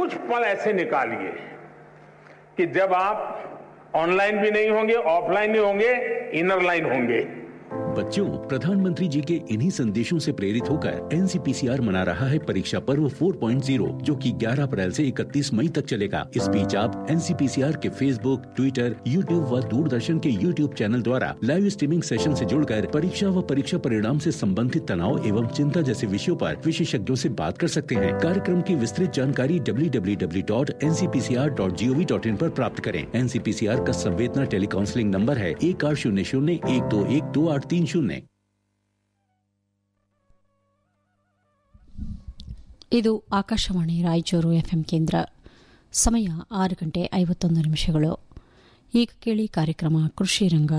कुछ पल ऐसे निकालिए कि जब आप ऑनलाइन भी नहीं होंगे ऑफलाइन नहीं होंगे इनर लाइन होंगे बच्चों प्रधानमंत्री जी के इन्हीं संदेशों से प्रेरित होकर एनसीपीसीआर मना रहा है परीक्षा पर्व 4.0 जो कि 11 अप्रैल से 31 मई तक चलेगा इस बीच आप एनसीपीसीआर के फेसबुक ट्विटर यूट्यूब व दूरदर्शन के यूट्यूब चैनल द्वारा लाइव स्ट्रीमिंग सेशन से जुड़कर परीक्षा व परीक्षा परिणाम से संबंधित तनाव एवं चिंता जैसे विषयों पर विशेषज्ञों से बात कर सकते हैं कार्यक्रम की विस्तृत जानकारी www.ncpcr.gov.in पर प्राप्त करें एनसीपीसीआर का संवेदना टेली काउंसलिंग नंबर है एक आठ शून्य शून्य एक दो एक दो आठ तीन शून्य ಇದು ಆಕಾಶವಾಣಿ ರಾಯಚೂರು ಎಫ್ಎಂ ಕೇಂದ್ರ ಸಮಯ ಆರು ಗಂಟೆ ಐವತ್ತೊಂದು ನಿಮಿಷಗಳು ಈಗ ಕೇಳಿ ಕಾರ್ಯಕ್ರಮ ಕೃಷಿ ರಂಗ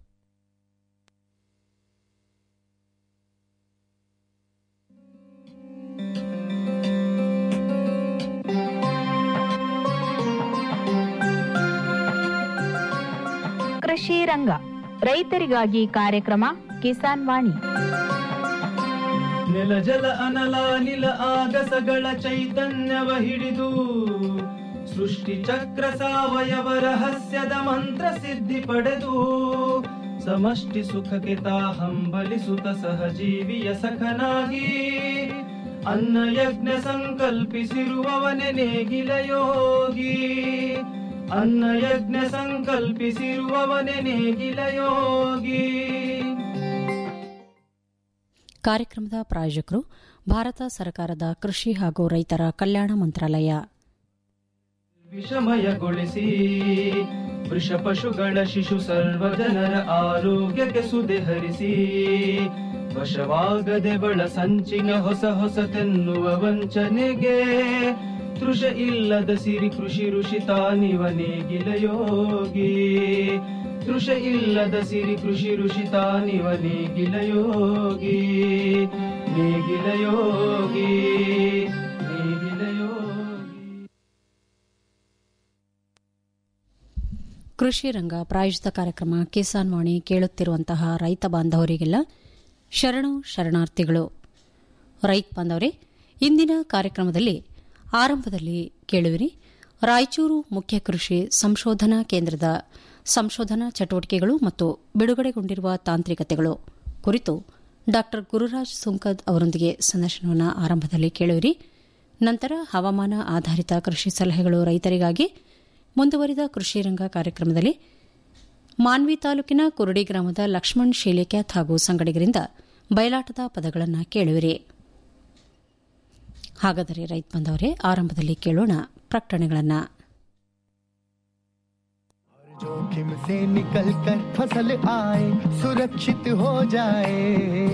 ಕೃಷಿ ರಂಗ ರೈತರಿಗಾಗಿ ಕಾರ್ಯಕ್ರಮ ಕಿಸಾನ್ ವಾಣಿ ನೆಲ ಜಲ ಅನಲ ನಿಲ ಆಗಸಗಳ ಚೈತನ್ಯವ ಹಿಡಿದು ಸೃಷ್ಟಿ ಚಕ್ರ ಸಾವಯವ ರಹಸ್ಯದ ಮಂತ್ರ ಸಿದ್ಧಿ ಪಡೆದು ಸಮಷ್ಟಿ ಸುಖಕ್ಕೆ ತಾ ಹಂಬಲಿಸುತ್ತ ಸಹಜೀವಿಯ ಸಖನಾಗಿ ಅನ್ನ ಯಜ್ಞ ಸಂಕಲ್ಪಿಸಿರುವವನೆ ನೇಗಿಲ ಯೋಗಿ ಅನ್ನ ಯಜ್ಞ ಸಂಕಲ್ಪಿಸಿರುವವನೆ ನೇಗಿಲ ಯೋಗಿ ಕಾರ್ಯಕ್ರಮದ ಪ್ರಾಯೋಜಕರು ಭಾರತ ಸರ್ಕಾರದ ಕೃಷಿ ಹಾಗೂ ರೈತರ ಕಲ್ಯಾಣ ಮಂತ್ರಾಲಯ ವಿಷಮಯಗೊಳಿಸಿ ವೃಷ ಪಶುಗಳ ಶಿಶು ಸರ್ವ ಜನರ ಆರೋಗ್ಯಕ್ಕೆ ಸುದೆ ಹರಿಸಿ ವಶವಾಗದೆ ಬಳ ಸಂಚಿನ ಹೊಸ ಹೊಸತೆನ್ನುವ ವಂಚನೆಗೆ ತೃಷ ಇಲ್ಲದ ಸಿರಿ ಕೃಷಿ ಋಷಿ ತಾನಿವ ನೇಗಿಲ ಯೋಗಿ ತೃಷ ಇಲ್ಲದ ಸಿರಿ ಕೃಷಿ ಋಷಿ ತಾನಿವ ನೇಗಿಲ ಯೋಗಿ ನೇಗಿಲ ಯೋಗಿ ನೇಗಿಲ ಯೋಗಿ ಕೃಷಿ ರಂಗ ಪ್ರಾಯೋಜಿತ ಕಾರ್ಯಕ್ರಮ ಕಿಸಾನ್ ವಾಣಿ ಕೇಳುತ್ತಿರುವಂತಹ ರೈತ ಬಾಂಧವರಿಗೆಲ್ಲ ಶರಣು ಶರಣಾರ್ಥಿಗಳು ರೈತ ಬಾಂಧವರೇ ಇಂದಿನ ಕಾರ್ಯಕ್ರಮದಲ್ಲಿ ಆರಂಭದಲ್ಲಿ ಕೇಳುವಿರಿ ರಾಯಚೂರು ಮುಖ್ಯ ಕೃಷಿ ಸಂಶೋಧನಾ ಕೇಂದ್ರದ ಸಂಶೋಧನಾ ಚಟುವಟಿಕೆಗಳು ಮತ್ತು ಬಿಡುಗಡೆಗೊಂಡಿರುವ ತಾಂತ್ರಿಕತೆಗಳು ಕುರಿತು ಡಾ ಗುರುರಾಜ್ ಸುಂಕದ್ ಅವರೊಂದಿಗೆ ಸಂದರ್ಶನವನ್ನು ಆರಂಭದಲ್ಲಿ ಕೇಳುವಿರಿ ನಂತರ ಹವಾಮಾನ ಆಧಾರಿತ ಕೃಷಿ ಸಲಹೆಗಳು ರೈತರಿಗಾಗಿ ಮುಂದುವರಿದ ಕೃಷಿ ರಂಗ ಕಾರ್ಯಕ್ರಮದಲ್ಲಿ ಮಾನ್ವಿ ತಾಲೂಕಿನ ಕುರುಡಿ ಗ್ರಾಮದ ಲಕ್ಷ್ಮಣ್ ಶೇಲಿಕ್ಯಾತ್ ಹಾಗೂ ಸಂಗಡಿಗರಿಂದ ಬಯಲಾಟದ ಪದಗಳನ್ನು ಕೇಳುವಿರಿ ಹಾಗಾದರೆ ರೈತ ಬಂದವರೇ ಆರಂಭದಲ್ಲಿ ಕೇಳೋಣ ಪ್ರಕಟಣೆಗಳನ್ನು जोखिम से निकल कर फसल आए सुरक्षित हो जाए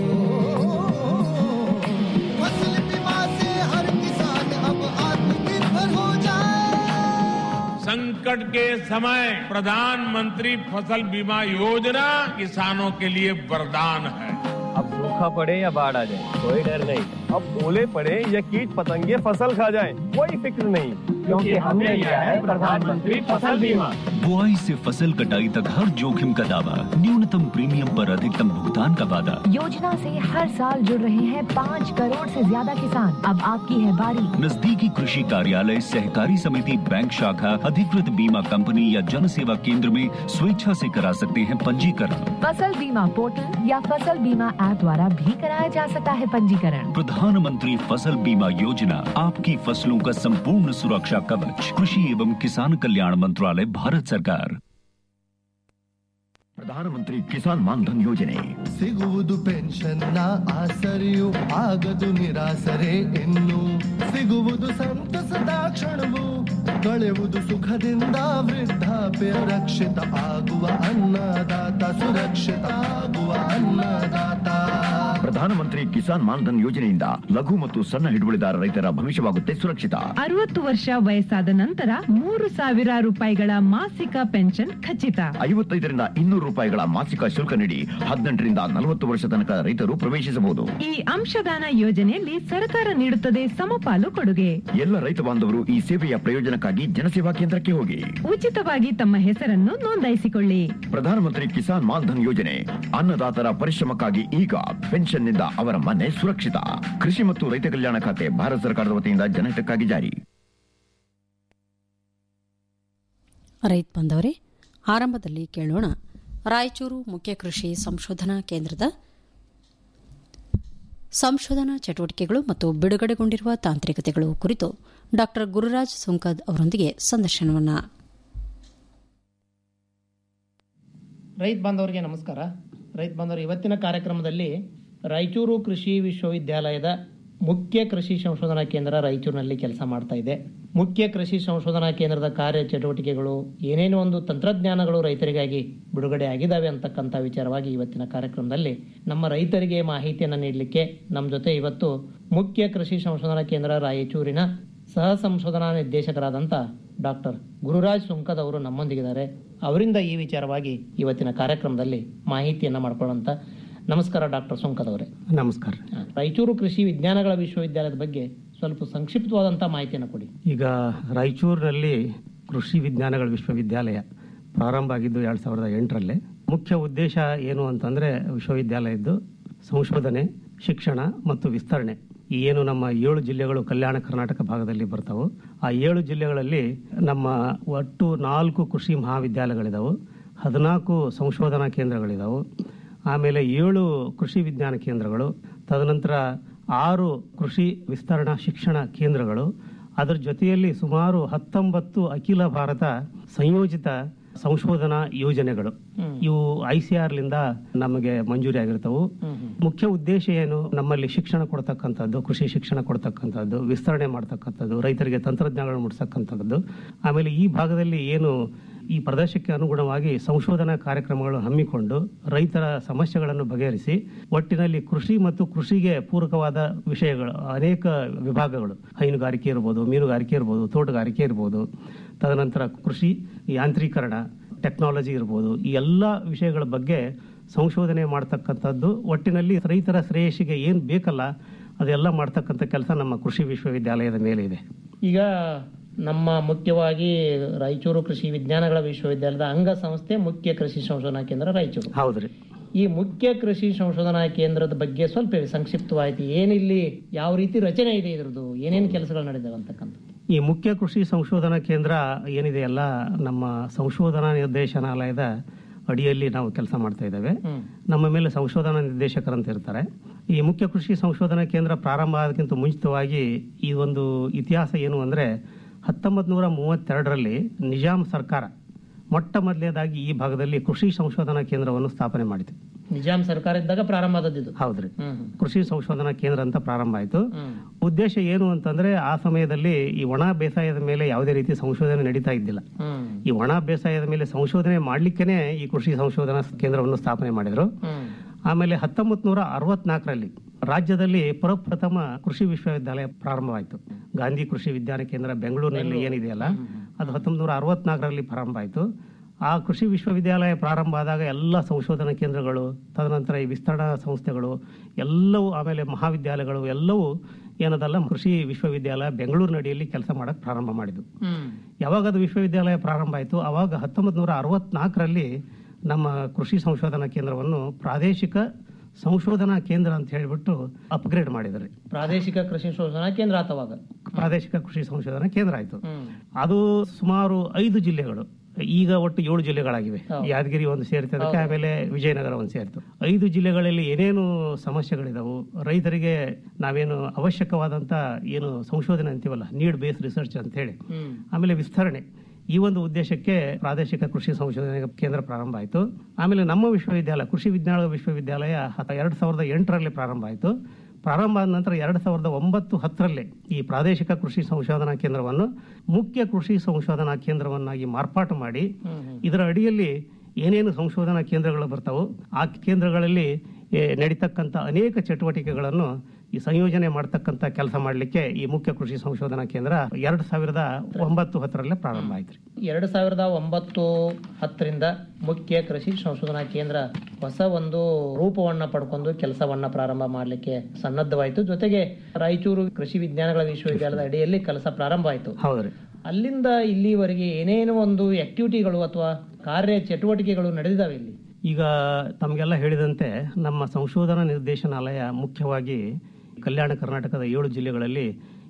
फसल बीमा से हर किसान अब आत्मनिर्भर हो जाए संकट के समय प्रधानमंत्री फसल बीमा योजना किसानों के लिए वरदान है अब सूखा पड़े या बाढ़ आ जाए कोई डर नहीं अब ओले पड़े या कीट पतंगे फसल खा जाए कोई फिक्र नहीं क्योंकि हमने लिया है प्रधानमंत्री फसल बीमा बुआई से फसल कटाई तक हर जोखिम का दावा न्यूनतम प्रीमियम पर अधिकतम भुगतान का वादा योजना से हर साल जुड़ रहे हैं पाँच करोड़ से ज्यादा किसान अब आपकी है बारी नजदीकी कृषि कार्यालय सहकारी समिति बैंक शाखा अधिकृत बीमा कंपनी या जन सेवा केंद्र में स्वेच्छा से करा सकते हैं पंजीकरण फसल बीमा पोर्टल या फसल बीमा ऐप द्वारा भी कराया जा सकता है पंजीकरण प्रधानमंत्री फसल बीमा योजना आपकी फसलों का संपूर्ण सुरक्षा कवच कृषि एवं किसान कल्याण मंत्रालय भारत सरकार ಪ್ರಧಾನಮಂತ್ರಿ ಕಿಸಾನ್ ಮಾನ್ಧನ್ ಯೋಜನೆ ಸಿಗುವುದು ಪೆನ್ಷನ್ನ ಆಸರೆಯು ಆಗದು ನಿರಾಸರೆ ಇನ್ನು ಸಿಗುವುದು ಸಂತಸದ ಕ್ಷಣವು ಕಳೆಯುವುದು ಸುಖದಿಂದ ವೃದ್ಧಾಪ್ಯ ರಕ್ಷಿತ ಆಗುವ ಅನ್ನದಾತ ಸುರಕ್ಷಿತ ಆಗುವ ಅನ್ನದಾತ ಪ್ರಧಾನಮಂತ್ರಿ ಕಿಸಾನ್ ಮಾನ್ಧನ್ ಯೋಜನೆಯಿಂದ ಲಘು ಮತ್ತು ಸಣ್ಣ ಹಿಡುವಳಿದಾರ ರೈತರ ಭವಿಷ್ಯವಾಗುತ್ತೆ ಸುರಕ್ಷಿತ ಅರವತ್ತು ವರ್ಷ ವಯಸ್ಸಾದ ನಂತರ ಮೂರು ಸಾವಿರ ರೂಪಾಯಿಗಳ ಮಾಸಿಕ ಪೆನ್ಷನ್ ಖಚಿತ ಐವತ್ತೈದರಿಂದ ಇನ್ನೂರು ರೂಪಾಯಿಗಳ ಮಾಸಿಕ ಶುಲ್ಕ ನೀಡಿ ಹದಿನೆಂಟರಿಂದ ನಲವತ್ತು ವರ್ಷ ತನಕ ರೈತರು ಪ್ರವೇಶಿಸಬಹುದು ಈ ಅಂಶದಾನ ಯೋಜನೆಯಲ್ಲಿ ಸರ್ಕಾರ ನೀಡುತ್ತದೆ ಸಮಪಾಲು ಕೊಡುಗೆ ಎಲ್ಲ ರೈತ ಬಾಂಧವರು ಈ ಸೇವೆಯ ಪ್ರಯೋಜನಕ್ಕಾಗಿ ಜನಸೇವಾ ಕೇಂದ್ರಕ್ಕೆ ಹೋಗಿ ಉಚಿತವಾಗಿ ತಮ್ಮ ಹೆಸರನ್ನು ನೋಂದಾಯಿಸಿಕೊಳ್ಳಿ ಪ್ರಧಾನಮಂತ್ರಿ ಕಿಸಾನ್ ಮಾನ್ಧನ್ ಯೋಜನೆ ಅನ್ನದಾತರ ಪರಿಶ್ರಮಕ್ಕಾಗಿ ಈಗ ಪೆನ್ಷನ್ನಿಂದ ಅವರ ಮನೆ ಸುರಕ್ಷಿತ ಕೃಷಿ ಮತ್ತು ರೈತ ಕಲ್ಯಾಣ ಖಾತೆ ಭಾರತ ಸರ್ಕಾರದ ವತಿಯಿಂದ ಜನಹಿತಕ್ಕಾಗಿ ಜಾರಿ ರೈತ ಬಂದವರೇ ಆರಂಭದಲ್ಲಿ ಕೇಳೋಣ ರಾಯಚೂರು ಮುಖ್ಯ ಕೃಷಿ ಸಂಶೋಧನಾ ಕೇಂದ್ರದ ಸಂಶೋಧನಾ ಚಟುವಟಿಕೆಗಳು ಮತ್ತು ಬಿಡುಗಡೆಗೊಂಡಿರುವ ತಾಂತ್ರಿಕತೆಗಳು ಕುರಿತು ಡಾ ಗುರುರಾಜ್ ಸುಂಕದ್ ಅವರೊಂದಿಗೆ ಸಂದರ್ಶನವನ್ನು ರೈತ ಬಾಂಧವರಿಗೆ ನಮಸ್ಕಾರ ರೈತ ಬಾಂಧವರು ಇವತ್ತಿನ ಕಾರ್ಯಕ್ರಮದಲ್ಲಿ ರಾಯಚೂರು ಕೃಷಿ ವಿಶ್ವವಿದ್ಯಾಲಯದ ಮುಖ್ಯ ಕೃಷಿ ಸಂಶೋಧನಾ ಕೇಂದ್ರ ರಾಯಚೂರಿನಲ್ಲಿ ಕೆಲಸ ಮಾಡ್ತಾ ಇದೆ ಮುಖ್ಯ ಕೃಷಿ ಸಂಶೋಧನಾ ಕೇಂದ್ರದ ಕಾರ್ಯ ಚಟುವಟಿಕೆಗಳು ಏನೇನೋ ಒಂದು ತಂತ್ರಜ್ಞಾನಗಳು ರೈತರಿಗಾಗಿ ಬಿಡುಗಡೆ ಆಗಿದ್ದಾವೆ ಅಂತಕ್ಕಂಥ ವಿಚಾರವಾಗಿ ಇವತ್ತಿನ ಕಾರ್ಯಕ್ರಮದಲ್ಲಿ ನಮ್ಮ ರೈತರಿಗೆ ಮಾಹಿತಿಯನ್ನು ನೀಡಲಿಕ್ಕೆ ನಮ್ಮ ಜೊತೆ ಇವತ್ತು ಮುಖ್ಯ ಕೃಷಿ ಸಂಶೋಧನಾ ಕೇಂದ್ರ ರಾಯಚೂರಿನ ಸಹ ಸಂಶೋಧನಾ ನಿರ್ದೇಶಕರಾದಂಥ ಡಾಕ್ಟರ್ ಗುರುರಾಜ್ ಸುಂಕದ್ ಅವರು ನಮ್ಮೊಂದಿಗಿದ್ದಾರೆ ಅವರಿಂದ ಈ ವಿಚಾರವಾಗಿ ಇವತ್ತಿನ ಕಾರ್ಯಕ್ರಮದಲ್ಲಿ ಮಾಹಿತಿಯನ್ನು ಮಾಡ್ಕೊಳ್ಳೋಂಥ ನಮಸ್ಕಾರ ಡಾಕ್ಟರ್ ಸುಂಕದ್ ಅವರೇ ನಮಸ್ಕಾರ ರಾಯಚೂರು ಕೃಷಿ ವಿಜ್ಞಾನಗಳ ವಿಶ್ವವಿದ್ಯಾಲಯದ ಬಗ್ಗೆ ಸ್ವಲ್ಪ ಸಂಕ್ಷಿಪ್ತವಾದಂಥ ಮಾಹಿತಿಯನ್ನು ಕೊಡಿ ಈಗ ರಾಯಚೂರಿನಲ್ಲಿ ಕೃಷಿ ವಿಜ್ಞಾನಗಳ ವಿಶ್ವವಿದ್ಯಾಲಯ ಪ್ರಾರಂಭ ಆಗಿದ್ದು ಎರಡು ಸಾವಿರದ ಎಂಟರಲ್ಲೇ ಮುಖ್ಯ ಉದ್ದೇಶ ಏನು ಅಂತಂದರೆ ವಿಶ್ವವಿದ್ಯಾಲಯದ್ದು ಸಂಶೋಧನೆ ಶಿಕ್ಷಣ ಮತ್ತು ವಿಸ್ತರಣೆ ಈ ಏನು ನಮ್ಮ ಏಳು ಜಿಲ್ಲೆಗಳು ಕಲ್ಯಾಣ ಕರ್ನಾಟಕ ಭಾಗದಲ್ಲಿ ಬರ್ತಾವೆ ಆ ಏಳು ಜಿಲ್ಲೆಗಳಲ್ಲಿ ನಮ್ಮ ಒಟ್ಟು ನಾಲ್ಕು ಕೃಷಿ ಮಹಾವಿದ್ಯಾಲಯಗಳಿದಾವೆ ಹದಿನಾಲ್ಕು ಸಂಶೋಧನಾ ಕೇಂದ್ರಗಳಿದಾವೆ ಆಮೇಲೆ ಏಳು ಕೃಷಿ ವಿಜ್ಞಾನ ಕೇಂದ್ರಗಳು ತದನಂತರ ಆರು ಕೃಷಿ ವಿಸ್ತರಣಾ ಶಿಕ್ಷಣ ಕೇಂದ್ರಗಳು ಅದರ ಜೊತೆಯಲ್ಲಿ ಸುಮಾರು ಹತ್ತೊಂಬತ್ತು ಅಖಿಲ ಭಾರತ ಸಂಯೋಜಿತ ಸಂಶೋಧನಾ ಯೋಜನೆಗಳು ಇವು ಐ ಸಿ ಆರ್ಲಿಂದ ನಮಗೆ ಮಂಜೂರಿ ಆಗಿರ್ತವು ಮುಖ್ಯ ಉದ್ದೇಶ ಏನು ನಮ್ಮಲ್ಲಿ ಶಿಕ್ಷಣ ಕೊಡ್ತಕ್ಕಂಥದ್ದು ಕೃಷಿ ಶಿಕ್ಷಣ ಕೊಡ್ತಕ್ಕಂಥದ್ದು ವಿಸ್ತರಣೆ ಮಾಡ್ತಕ್ಕಂಥದ್ದು ರೈತರಿಗೆ ತಂತ್ರಜ್ಞಾನಗಳು ಮುಡಿಸ್ತಕ್ಕಂಥದ್ದು ಆಮೇಲೆ ಈ ಭಾಗದಲ್ಲಿ ಏನು ಈ ಪ್ರದೇಶಕ್ಕೆ ಅನುಗುಣವಾಗಿ ಸಂಶೋಧನಾ ಕಾರ್ಯಕ್ರಮಗಳನ್ನು ಹಮ್ಮಿಕೊಂಡು ರೈತರ ಸಮಸ್ಯೆಗಳನ್ನು ಬಗೆಹರಿಸಿ ಒಟ್ಟಿನಲ್ಲಿ ಕೃಷಿ ಮತ್ತು ಕೃಷಿಗೆ ಪೂರಕವಾದ ವಿಷಯಗಳು ಅನೇಕ ವಿಭಾಗಗಳು ಹೈನುಗಾರಿಕೆ ಇರ್ಬೋದು ಮೀನುಗಾರಿಕೆ ಇರ್ಬೋದು ತೋಟಗಾರಿಕೆ ಇರ್ಬೋದು ತದನಂತರ ಕೃಷಿ ಯಾಂತ್ರೀಕರಣ ಟೆಕ್ನಾಲಜಿ ಇರ್ಬೋದು ಈ ಎಲ್ಲ ವಿಷಯಗಳ ಬಗ್ಗೆ ಸಂಶೋಧನೆ ಮಾಡ್ತಕ್ಕಂಥದ್ದು ಒಟ್ಟಿನಲ್ಲಿ ರೈತರ ಶ್ರೇಯಸ್ಸಿಗೆ ಏನು ಬೇಕಲ್ಲ ಅದೆಲ್ಲ ಮಾಡ್ತಕ್ಕಂಥ ಕೆಲಸ ನಮ್ಮ ಕೃಷಿ ವಿಶ್ವವಿದ್ಯಾಲಯದ ಮೇಲೆ ಇದೆ ಈಗ ನಮ್ಮ ಮುಖ್ಯವಾಗಿ ರಾಯಚೂರು ಕೃಷಿ ವಿಜ್ಞಾನಗಳ ವಿಶ್ವವಿದ್ಯಾಲಯದ ಅಂಗ ಸಂಸ್ಥೆ ಮುಖ್ಯ ಕೃಷಿ ಸಂಶೋಧನಾ ಕೇಂದ್ರ ರಾಯಚೂರು ಹೌದ್ರಿ ಈ ಮುಖ್ಯ ಕೃಷಿ ಸಂಶೋಧನಾ ಕೇಂದ್ರದ ಬಗ್ಗೆ ಸ್ವಲ್ಪ ಹೇಳಿ ಸಂಕ್ಷಿಪ್ತವಾಯಿತು ಏನಿಲ್ಲಿ ಯಾವ ರೀತಿ ರಚನೆ ಇದೆ ಇದ್ರದ್ದು ಏನೇನು ಕೆಲಸಗಳು ನಡೆದಾವೆ ಅಂತಕ್ಕಂಥ ಈ ಮುಖ್ಯ ಕೃಷಿ ಸಂಶೋಧನಾ ಕೇಂದ್ರ ಏನಿದೆಯಲ್ಲ ನಮ್ಮ ಸಂಶೋಧನಾ ನಿರ್ದೇಶನಾಲಯದ ಅಡಿಯಲ್ಲಿ ನಾವು ಕೆಲಸ ಮಾಡ್ತಾ ಇದ್ದೇವೆ ನಮ್ಮ ಮೇಲೆ ಸಂಶೋಧನಾ ನಿರ್ದೇಶಕರಂತ ಇರ್ತಾರೆ ಈ ಮುಖ್ಯ ಕೃಷಿ ಸಂಶೋಧನಾ ಕೇಂದ್ರ ಪ್ರಾರಂಭ ಆದಕ್ಕಿಂತ ಮುಂಚಿತವಾಗಿ ಈ ಒಂದು ಇತಿಹಾಸ ಏನು ಅಂದರೆ ಹತ್ತೊಂಬತ್ತು ನೂರ ಮೂವತ್ತೆರಡರಲ್ಲಿ ನಿಜಾಂ ಸರ್ಕಾರ ಮೊಟ್ಟ ಮೊದಲನೇದಾಗಿ ಈ ಭಾಗದಲ್ಲಿ ಕೃಷಿ ಸಂಶೋಧನಾ ಕೇಂದ್ರವನ್ನು ಸ್ಥಾಪನೆ ಮಾಡಿತು ನಿಜಾಂ ಸರ್ಕಾರ ಇದ್ದಾಗ ಪ್ರಾರಂಭ ಆದದ್ದು ಹೌದ್ರಿ ಕೃಷಿ ಸಂಶೋಧನಾ ಕೇಂದ್ರ ಅಂತ ಪ್ರಾರಂಭ ಆಯಿತು ಉದ್ದೇಶ ಏನು ಅಂತಂದ್ರೆ ಆ ಸಮಯದಲ್ಲಿ ಈ ಒಣ ಬೇಸಾಯದ ಮೇಲೆ ಯಾವುದೇ ರೀತಿ ಸಂಶೋಧನೆ ನಡೀತಾ ಇದ್ದಿಲ್ಲ ಈ ಒಣ ಬೇಸಾಯದ ಮೇಲೆ ಸಂಶೋಧನೆ ಮಾಡ್ಲಿಕ್ಕೇನೆ ಈ ಕೃಷಿ ಸಂಶೋಧನಾ ಕೇಂದ್ರವನ್ನು ಸ್ಥಾಪನೆ ಮಾಡಿದ್ರು ಆಮೇಲೆ ಹತ್ತೊಂಬತ್ ನೂರ ಅರವತ್ನಾಲ್ಕರಲ್ಲಿ ರಾಜ್ಯದಲ್ಲಿ ಪ್ರಪ್ರಥಮ ಕೃಷಿ ವಿಶ್ವವಿದ್ಯಾಲಯ ಪ್ರಾರಂಭವಾಯಿತು ಗಾಂಧಿ ಕೃಷಿ ವಿಜ್ಞಾನ ಕೇಂದ್ರ ಬೆಂಗಳೂರಿನಲ್ಲಿ ಏನಿದೆಯಲ್ಲ ಅದು ಹತ್ತೊಂಬತ್ತು ನೂರ ಅರವತ್ನಾಲ್ಕರಲ್ಲಿ ಪ್ರಾರಂಭ ಆಯಿತು ಆ ಕೃಷಿ ವಿಶ್ವವಿದ್ಯಾಲಯ ಪ್ರಾರಂಭ ಆದಾಗ ಎಲ್ಲ ಸಂಶೋಧನಾ ಕೇಂದ್ರಗಳು ತದನಂತರ ಈ ವಿಸ್ತರಣಾ ಸಂಸ್ಥೆಗಳು ಎಲ್ಲವೂ ಆಮೇಲೆ ಮಹಾವಿದ್ಯಾಲಯಗಳು ಎಲ್ಲವೂ ಏನದಲ್ಲ ಕೃಷಿ ವಿಶ್ವವಿದ್ಯಾಲಯ ಬೆಂಗಳೂರು ನಡಿಯಲ್ಲಿ ಕೆಲಸ ಮಾಡಕ್ಕೆ ಪ್ರಾರಂಭ ಮಾಡಿದ್ದು ಯಾವಾಗ ಅದು ವಿಶ್ವವಿದ್ಯಾಲಯ ಪ್ರಾರಂಭ ಆಯಿತು ಆವಾಗ ಹತ್ತೊಂಬತ್ತು ನೂರ ಅರವತ್ನಾಲ್ಕರಲ್ಲಿ ನಮ್ಮ ಕೃಷಿ ಸಂಶೋಧನಾ ಕೇಂದ್ರವನ್ನು ಪ್ರಾದೇಶಿಕ ಸಂಶೋಧನಾ ಕೇಂದ್ರ ಅಂತ ಹೇಳಿಬಿಟ್ಟು ಅಪ್ಗ್ರೇಡ್ ಮಾಡಿದ್ದಾರೆ ಪ್ರಾದೇಶಿಕ ಕೃಷಿ ಸಂಶೋಧನಾ ಕೇಂದ್ರ ಆತವಾಗ ಪ್ರಾದೇಶಿಕ ಕೃಷಿ ಸಂಶೋಧನಾ ಕೇಂದ್ರ ಆಯಿತು ಅದು ಸುಮಾರು ಐದು ಜಿಲ್ಲೆಗಳು ಈಗ ಒಟ್ಟು ಏಳು ಜಿಲ್ಲೆಗಳಾಗಿವೆ ಯಾದಗಿರಿ ಒಂದು ಸೇರಿತು ಅದಕ್ಕೆ ಆಮೇಲೆ ವಿಜಯನಗರ ಒಂದು ಸೇರಿತು ಐದು ಜಿಲ್ಲೆಗಳಲ್ಲಿ ಏನೇನು ಸಮಸ್ಯೆಗಳಿದಾವು ರೈತರಿಗೆ ನಾವೇನು ಅವಶ್ಯಕವಾದಂತ ಏನು ಸಂಶೋಧನೆ ಅಂತೀವಲ್ಲ ನೀಡ್ ಬೇಸ್ ರಿಸರ್ಚ್ ಅಂತ ಹೇಳಿ ಆಮೇಲೆ ವಿಸ್ತರಣೆ ಈ ಒಂದು ಉದ್ದೇಶಕ್ಕೆ ಪ್ರಾದೇಶಿಕ ಕೃಷಿ ಸಂಶೋಧನೆ ಕೇಂದ್ರ ಪ್ರಾರಂಭ ಆಯಿತು ಆಮೇಲೆ ನಮ್ಮ ವಿಶ್ವವಿದ್ಯಾಲಯ ಕೃಷಿ ವಿಜ್ಞಾನ ವಿಶ್ವವಿದ್ಯಾಲಯ ಎರಡು ಸಾವಿರದ ಎಂಟರಲ್ಲಿ ಪ್ರಾರಂಭ ಆಯಿತು ಪ್ರಾರಂಭ ಆದ ನಂತರ ಎರಡು ಸಾವಿರದ ಒಂಬತ್ತು ಹತ್ತರಲ್ಲಿ ಈ ಪ್ರಾದೇಶಿಕ ಕೃಷಿ ಸಂಶೋಧನಾ ಕೇಂದ್ರವನ್ನು ಮುಖ್ಯ ಕೃಷಿ ಸಂಶೋಧನಾ ಕೇಂದ್ರವನ್ನಾಗಿ ಮಾರ್ಪಾಟು ಮಾಡಿ ಇದರ ಅಡಿಯಲ್ಲಿ ಏನೇನು ಸಂಶೋಧನಾ ಕೇಂದ್ರಗಳು ಬರ್ತಾವೋ ಆ ಕೇಂದ್ರಗಳಲ್ಲಿ ಏ, ನಡೀತಕ್ಕಂಥ ಅನೇಕ ಚಟುವಟಿಕೆಗಳನ್ನು ಈ ಸಂಯೋಜನೆ ಮಾಡ್ತಕ್ಕಂಥ ಕೆಲಸ ಮಾಡಲಿಕ್ಕೆ ಈ ಮುಖ್ಯ ಕೃಷಿ ಸಂಶೋಧನಾ ಕೇಂದ್ರ ಎರಡು ಸಾವಿರದ ಒಂಬತ್ತು ಹತ್ತರಲ್ಲೇ ಪ್ರಾರಂಭ ಆಯ್ತು ಎರಡು ಸಾವಿರದ ಒಂಬತ್ತು ಹತ್ತರಿಂದ ಮುಖ್ಯ ಕೃಷಿ ಸಂಶೋಧನಾ ಕೇಂದ್ರ ಹೊಸ ಒಂದು ರೂಪವನ್ನ ಪಡ್ಕೊಂಡು ಕೆಲಸವನ್ನ ಪ್ರಾರಂಭ ಮಾಡಲಿಕ್ಕೆ ಸನ್ನದ್ಧವಾಯಿತು ಜೊತೆಗೆ ರಾಯಚೂರು ಕೃಷಿ ವಿಜ್ಞಾನಗಳ ವಿಶ್ವವಿದ್ಯಾಲಯದ ಅಡಿಯಲ್ಲಿ ಕೆಲಸ ಪ್ರಾರಂಭ ಆಯಿತು ಹೌದ್ರಿ ಅಲ್ಲಿಂದ ಇಲ್ಲಿವರೆಗೆ ಏನೇನು ಒಂದು ಆಕ್ಟಿವಿಟಿಗಳು ಅಥವಾ ಕಾರ್ಯ ಚಟುವಟಿಕೆಗಳು ನಡೆದಿದ್ದಾವೆ ಇಲ್ಲಿ ಈಗ ತಮಗೆಲ್ಲ ಹೇಳಿದಂತೆ ನಮ್ಮ ಸಂಶೋಧನಾ ನಿರ್ದೇಶನಾಲಯ ಮುಖ್ಯವಾಗಿ ಕಲ್ಯಾಣ ಕರ್ನಾಟಕದ ಏಳು ಜಿಲ್ಲೆಗಳಲ್ಲಿ